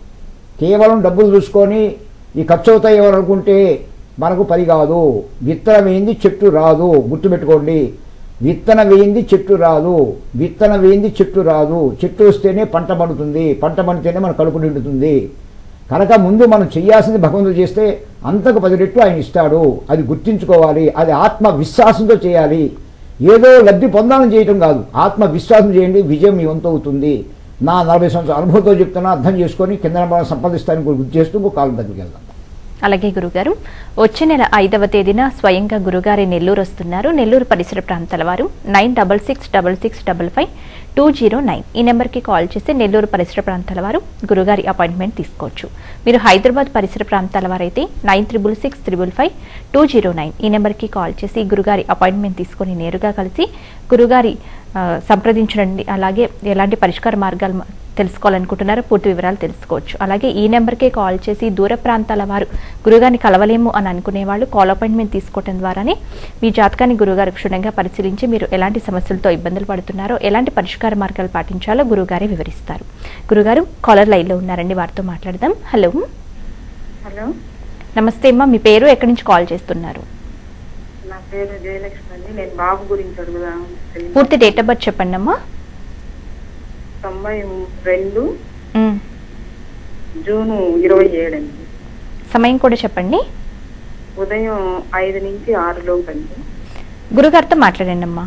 [SPEAKER 2] కేవలం డబ్బులు చూసుకొని ఈ ఖర్చు అవుతాయి ఎవరు అనుకుంటే మనకు పని కాదు విత్తనం వేయింది చెట్టు రాదు గుర్తుపెట్టుకోండి విత్తనం వేయింది చెట్టు రాదు విత్తనం వేయింది చెట్టు రాదు చెట్టు వస్తేనే పంట పండుతుంది పంట పండితేనే మన కడుపు నిండుతుంది కనుక ముందు మనం చేయాల్సింది భగవంతుడు చేస్తే అంతకు పది రెట్లు ఆయన ఇస్తాడు అది గుర్తించుకోవాలి అది ఆత్మ విశ్వాసంతో చేయాలి ఏదో లబ్ధి పొందాలని చేయటం కాదు ఆత్మ విశ్వాసం చేయండి విజయం మీ వంతు అవుతుంది నా నలభై సంవత్సరాల అనుభవంతో చెప్తున్నా అర్థం చేసుకొని కింద మనం సంపాదిస్తానికి గుర్తు చేస్తూ ఇంకో కాలం దగ్గరికి వెళ్దాం
[SPEAKER 1] అలాగే గురుగారు వచ్చే నెల ఐదవ తేదీన స్వయంగా గురుగారి నెల్లూరు వస్తున్నారు నెల్లూరు పరిసర ప్రాంతాల వారు nine double six double six double five two zero nine ఈ నెంబర్కి కాల్ చేసి నెల్లూరు పరిసర ప్రాంతాల వారు గురుగారి అపాయింట్మెంట్ తీసుకోవచ్చు మీరు హైదరాబాద్ పరిసర ప్రాంతాల వారైతే nine triple six triple five two zero nine ఈ నెంబర్కి కాల్ చేసి గురుగారి అపాయింట్మెంట్ తీసుకొని నేరుగా కలిసి గురుగారి ఆ, సంప్రదించండి అలాగే ఎలాంటి పరిష్కార మార్గాలు మ- తెలుసుకోవాలనుకుంటున్నారో పూర్తి వివరాలు తెలుసుకోవచ్చు అలాగే ఈ నెంబర్కే కాల్ చేసి దూర ప్రాంతాల వారు గురుగారిని కలవలేము అని అనుకునే వాళ్ళు కాల్ అపాయింట్మెంట్ తీసుకోవడం ద్వారానే మీ జాతకాన్ని గురుగారు క్షుణ్ణంగా పరిశీలించి మీరు ఎలాంటి సమస్యలతో ఇబ్బందులు పడుతున్నారో ఎలాంటి పరిష్కార మార్గాలు పాటించాలో గురుగారే వివరిస్తారు గురుగారు కాలర్ లైన్లో ఉన్నారండి వారితో మాట్లాడదాం హలో
[SPEAKER 8] హలో
[SPEAKER 1] నమస్తే అమ్మా మీ పేరు ఎక్కడి నుంచి కాల్ చేస్తున్నారు
[SPEAKER 8] నా పేరు జయలక్ష్మి అండి నేను బాబు గురించి అడుగుదాం
[SPEAKER 1] పూర్తి డేట్ ఆఫ్ బర్త్ చెప్పండి అమ్మా
[SPEAKER 8] తొంభై రెండు
[SPEAKER 1] ఉమ్.
[SPEAKER 8] జూన్ ఇరవై ఏడు అండి
[SPEAKER 1] సమయం కూడా చెప్పండి
[SPEAKER 8] ఉదయం ఐదు నుంచి ఆరు లోపు అండి
[SPEAKER 1] గురుగారితో మాట్లాడండి అమ్మా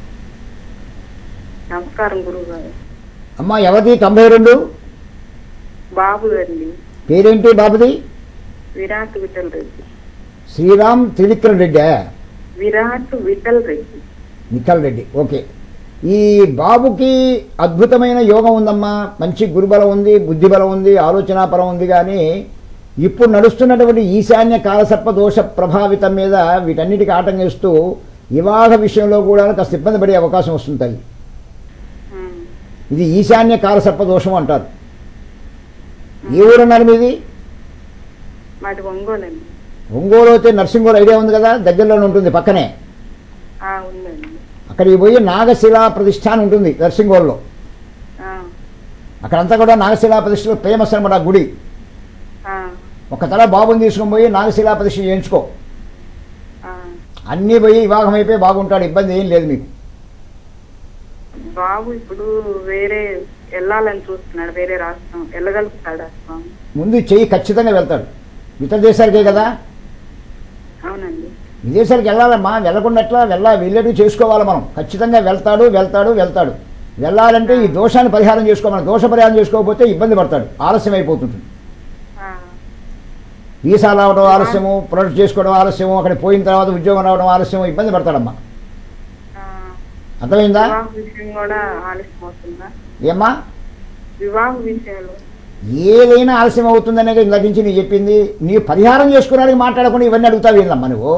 [SPEAKER 8] నమస్కారం గురువు గారు
[SPEAKER 2] అమ్మా ఎవరిది తొంభై రెండు
[SPEAKER 8] బాబు అండి
[SPEAKER 2] పేరేంటి బాబుది
[SPEAKER 8] విరాట్ విఠల్ రెడ్డి
[SPEAKER 2] శ్రీరామ్ త్రివిక్రమ్ రెడ్డి
[SPEAKER 8] విరాట్ విఠల్ రెడ్డి
[SPEAKER 2] నిఖల్ రెడ్డి ఓకే ఈ బాబుకి అద్భుతమైన యోగం ఉందమ్మా మంచి గురుబలం ఉంది బుద్ధిబలం ఉంది ఆలోచనాపరం ఉంది కానీ ఇప్పుడు నడుస్తున్నటువంటి ఈశాన్య కాలసర్ప దోష ప్రభావితం మీద వీటన్నిటికీ ఆటంకిస్తూ వివాహ విషయంలో కూడా కాస్త ఇబ్బంది పడే అవకాశం వస్తుంది తల్లి
[SPEAKER 8] ఉమ్.
[SPEAKER 2] ఇది ఈశాన్య కాలసర్ప దోషం అంటారు ఏ ఊరన్నారు మీది
[SPEAKER 8] మాది ఒంగోలు అండి
[SPEAKER 2] ఒంగోలు అయితే నర్సింగోలు ఐడియా ఉంది కదా దగ్గరలోనే ఉంటుంది పక్కనే
[SPEAKER 8] ఆ, ఉందండి
[SPEAKER 2] అక్కడికి పోయి నాగశిలా ప్రతిష్టానం ఉంటుంది నర్సింగోల్లో
[SPEAKER 8] ఆ,
[SPEAKER 2] అక్కడంతా కూడా నాగశిలా ప్రతిష్టలో ఫేమస్ అనమాట ఆ గుడి
[SPEAKER 8] ఆ,
[SPEAKER 2] ఒక తల బాబుని తీసుకొని పోయి నాగశిలా ప్రతిష్ఠ చేయించుకో
[SPEAKER 8] ఆ.
[SPEAKER 2] అన్నీ పోయి వివాహం అయిపోయి బాగుంటాడు ఇబ్బంది ఏం లేదు మీకు
[SPEAKER 8] బాబు ఇప్పుడు వేరే వెళ్ళాలని చూస్తున్నాడు వేరే రాష్ట్రం వెళ్ళగలుగుతాడా స్వామి
[SPEAKER 2] ముందు చెయ్యి ఖచ్చితంగా వెళ్తాడు ఇతర దేశాలకే కదా
[SPEAKER 8] అవునండి
[SPEAKER 2] విదేశాలకు వెళ్ళాలమ్మా వెళ్ళకుండా ఎట్లా వెళ్ళ వెళ్ళేట్టు చేసుకోవాలి మనం ఖచ్చితంగా వెళ్తాడు వెళ్తాడు వెళ్తాడు వెళ్ళాలంటే ఈ దోషాన్ని పరిహారం చేసుకోవాలి దోష పరిహారం చేసుకోకపోతే ఇబ్బంది పడతాడు ఆలస్యం అయిపోతుంటుంది
[SPEAKER 8] ఆ,
[SPEAKER 2] వీసా రావడం ఆలస్యము ప్రొడక్ట్ చేసుకోవడం ఆలస్యము అక్కడ పోయిన తర్వాత ఉద్యోగం రావడం ఆలస్యము ఇబ్బంది పడతాడమ్మా
[SPEAKER 8] ఆ.
[SPEAKER 2] అర్థమైందా
[SPEAKER 8] వివాహ విషయం కూడా ఆలస్యం అవుతుందా
[SPEAKER 2] ఏమ్మా
[SPEAKER 8] వివాహ విషయాలు
[SPEAKER 2] ఏదైనా ఆలస్యం అవుతుందనే ఇందాక నుంచి నీకు చెప్పింది నీ పరిహారం చేసుకోవడానికి మాట్లాడకుండా ఇవన్నీ అడుగుతావు ఏందమ్మా నువ్వు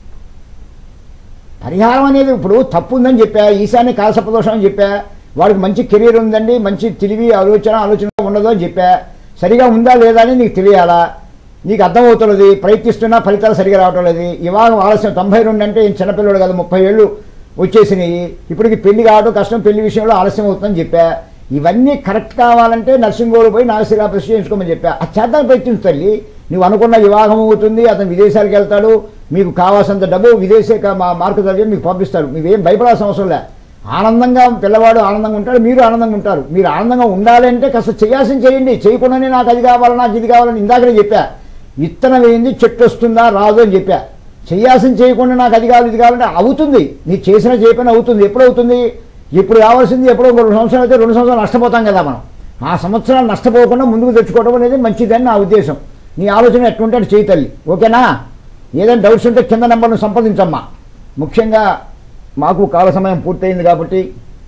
[SPEAKER 2] పరిహారం అనేది ఇప్పుడు తప్పు ఉందని చెప్పా ఈశాన్య కాలసపదోషం అని చెప్పా వాడికి మంచి కెరీర్ ఉందండి మంచి తెలివి ఆలోచన ఆలోచన ఉండదు అని చెప్పా సరిగా ఉందా లేదా అని నీకు తెలియాలా నీకు అర్థమవుతున్నది ప్రయత్నిస్తున్నా ఫలితాలు సరిగా రావటం లేదు ఇవాళ ఆలస్యం తొంభై రెండు అంటే ఈయన చిన్నపిల్లడు కదా ముప్పై ఏళ్ళు వచ్చేసినాయి ఇప్పటికి పెళ్లి కావడం కష్టం పెళ్లి విషయంలో ఆలస్యం అవుతుందని చెప్పా ఇవన్నీ కరెక్ట్ కావాలంటే నర్సింగోలు పోయి నాగశిలా ప్రశ్న చేయించుకోమని చెప్పా ఆ చేద్దాం ప్రయత్నించు తల్లి నువ్వు అనుకున్న వివాహం అవుతుంది అతను విదేశాలకు వెళ్తాడు మీకు కావాల్సినంత డబ్బు విదేశీ క- మా మార్గద్రవ్యం మీకు పంపిస్తాడు మీవేం భయపడాల్సిన అవసరం లే ఆనందంగా పిల్లవాడు ఆనందంగా ఉంటాడు మీరు ఆనందంగా ఉంటారు మీరు ఆనందంగా ఉండాలంటే కాస్త చేయాల్సింది చేయండి చేయకుండానే నాకు అది కావాలి నాకు ఇది కావాలని ఇందాకనే చెప్పా విత్తనం వేయింది చెట్టు వస్తుందా రాదు అని చెప్పా చేయాల్సింది చేయకుండా నాకు అది కావాలి ఇది కావాలంటే అవుతుంది నీకు చేసిన చేయకపోయినా అవుతుంది ఎప్పుడు అవుతుంది ఇప్పుడు కావాల్సింది ఎప్పుడో ఒక రెండు సంవత్సరాలు అయితే రెండు సంవత్సరాలు నష్టపోతాం కదా మనం ఆ సంవత్సరాలు నష్టపోకుండా ముందుకు తెచ్చుకోవడం అనేది మంచిదని నా ఉద్దేశం నీ ఆలోచన ఎట్లుంటే అటు చేయి తల్లి ఓకేనా ఏదైనా డౌట్స్ ఉంటే కింద నెంబర్ను సంప్రదించమ్మా ముఖ్యంగా మాకు కాల సమయం పూర్తయింది కాబట్టి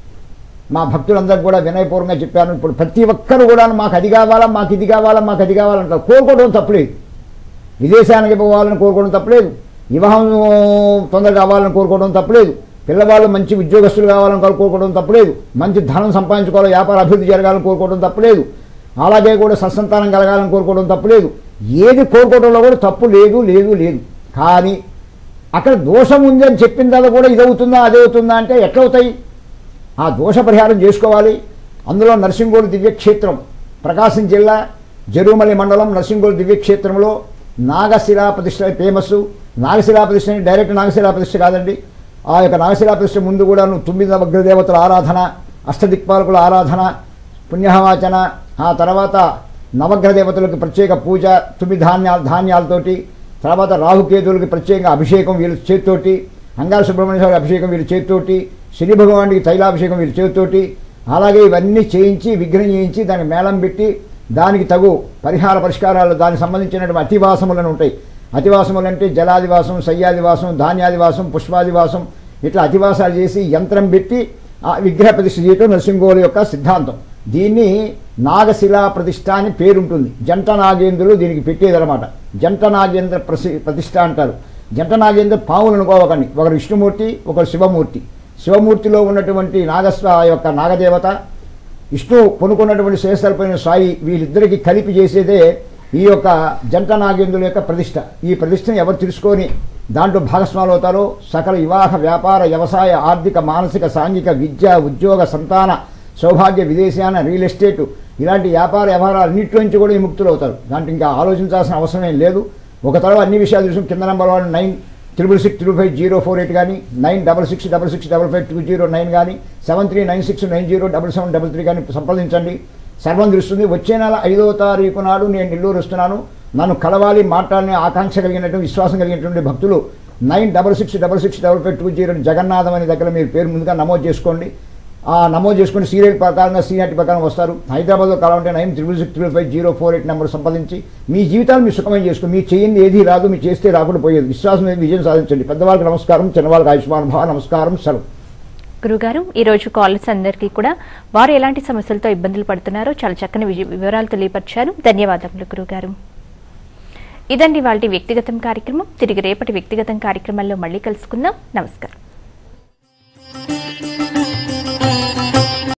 [SPEAKER 2] మా భక్తులందరికీ కూడా వినయపూర్వకంగా చెప్పాను ఇప్పుడు ప్రతి ఒక్కరు కూడా మాకు అది కావాలా మాకు ఇది కావాలా మాకు అది కావాలంటారు కోరుకోవడం తప్పలేదు విదేశానికి పోవాలని కోరుకోవడం తప్పలేదు వివాహం తొందరగా కావాలని కోరుకోవడం తప్పలేదు పిల్లవాళ్ళు మంచి ఉద్యోగస్తులు కావాలని కోరుకోవడం తప్పలేదు మంచి ధనం సంపాదించుకోవాలి వ్యాపార అభివృద్ధి జరగాలని కోరుకోవడం తప్పలేదు అలాగే కూడా సత్సంతానం కలగాలని కోరుకోవడం తప్పలేదు ఏది కోరుకోవడంలో కూడా తప్పు లేదు లేదు లేదు కానీ అక్కడ దోషం ఉంది అని చెప్పిన తర్వాత కూడా ఇదవుతుందా అదే అవుతుందా అంటే ఎట్లవుతాయి ఆ దోష పరిహారం చేసుకోవాలి అందులో నరసింగోలు దివ్యక్షేత్రం ప్రకాశం జిల్లా జరుమలి మండలం నరసింగోలు దివ్యక్షేత్రంలో నాగశిలా ప్రతిష్ట ఫేమస్ నాగశిలా ప్రతిష్ట అంటే డైరెక్ట్ నాగశిలా ప్రతిష్ట కాదండి ఆ యొక్క నాగశిలా ప్రతిష్ట ముందు కూడా తొమ్మిది నవగ్రహదేవతల ఆరాధన అష్టదిక్పాలకుల ఆరాధన పుణ్యహవాచన ఆ తర్వాత నవగ్రహ దేవతలకు ప్రత్యేక పూజ తొమ్మిది ధాన్యాల ధాన్యాలతోటి తర్వాత రాహుకేతువులకి ప్రత్యేకంగా అభిషేకం వీళ్ళ చేతితోటి అంగార సుబ్రహ్మణ్య స్వామి అభిషేకం వీళ్ళ చేతితోటి శని భగవానుడికి తైలాభిషేకం వీళ్ళ చేతితోటి అలాగే ఇవన్నీ చేయించి విగ్రహం చేయించి దానికి మేళం పెట్టి దానికి తగు పరిహార పరిష్కారాలు దానికి సంబంధించినటువంటి అతివాసములను ఉంటాయి అతివాసములు అంటే జలాదివాసం శయ్యాదివాసం ధాన్యాదివాసం పుష్పాదివాసం ఇట్లా అతివాసాలు చేసి యంత్రం పెట్టి ఆ విగ్రహ ప్రతిష్ఠ చేయటం నరసింహోల యొక్క సిద్ధాంతం దీన్ని నాగశిలా ప్రతిష్ఠ అని పేరుంటుంది జంట నాగేంద్రులు దీనికి పెట్టేదన్నమాట జంట నాగేంద్ర ప్రసి ప్రతిష్ఠ అంటారు జంట నాగేంద్ర పాములు అనుకోవకండి ఒకరు విష్ణుమూర్తి ఒకరు శివమూర్తి శివమూర్తిలో ఉన్నటువంటి నాగస్వ యొక్క నాగదేవత విష్ణు కొనుక్కున్నటువంటి శేషాలపైన సాయి వీళ్ళిద్దరికి కలిపి చేసేదే ఈ యొక్క జంట నాగేంద్రుల యొక్క ప్రతిష్ట ఈ ప్రతిష్టను ఎవరు తెలుసుకొని దాంట్లో భాగస్వాములు అవుతారో సకల వివాహ వ్యాపార వ్యవసాయ ఆర్థిక మానసిక సాంఘిక విద్య ఉద్యోగ సంతాన సౌభాగ్య విదేశాన రియల్ ఎస్టేట్ ఇలాంటి వ్యాపార వ్యవహారాలన్నింటి నుంచి కూడా విముక్తులు అవుతారు దాంట్లో ఇంకా ఆలోచించాల్సిన అవసరం ఏం లేదు ఒక తర్వాత అన్ని విషయాలు చూసాం కింద number one nine triple six triple five zero four eight కానీ nine double six double six double five two zero nine కానీ seven three nine six nine zero double seven double three కానీ సంప్రదించండి సర్వం తెలుస్తుంది వచ్చే నెల ఐదవ తారీఖు నాడు నేను నెల్లూరు వస్తున్నాను నన్ను కలవాలి మాట్లాడని ఆకాంక్ష కలిగినటువంటి విశ్వాసం కలిగినటువంటి భక్తులు nine double six double six double five two zero Jagannatham అనే దగ్గర మీరు పేరు ముందుగా నమోదు చేసుకోండి ఆ నమోదు చేసుకుని సీరియల్ ప్రకారంగా సీనియారిటీ ప్రకారం వస్తారు హైదరాబాద్లో కావాలంటే nine triple six triple five zero four eight number సంపాదించి మీ జీవితాలు మీరు సుఖమయం చేసుకుని మీ చేయండి ఏది రాదు మీరు చేస్తే రాకుండా పోయేది విశ్వాసం మీద విజయం సాధించండి పెద్దవాళ్ళకి నమస్కారం చిన్నవాళ్ళకి ఆయుష్మాన్ భావ నమస్కారం సెలవు
[SPEAKER 1] గురుగారు ఈ రోజు కాలర్స్ అందరికీ కూడా వారు ఎలాంటి సమస్యలతో ఇబ్బందులు పడుతున్నారో చాలా చక్కని విజ- వివరాలు తెలియపరిచారు ధన్యవాదములు గురుగారు ఇదండి వాళ్ళ వ్యక్తిగతం కార్యక్రమం తిరిగి రేపటి వ్యక్తిగతం కార్యక్రమంలో మళ్ళీ కలుసుకుందాం నమస్కారం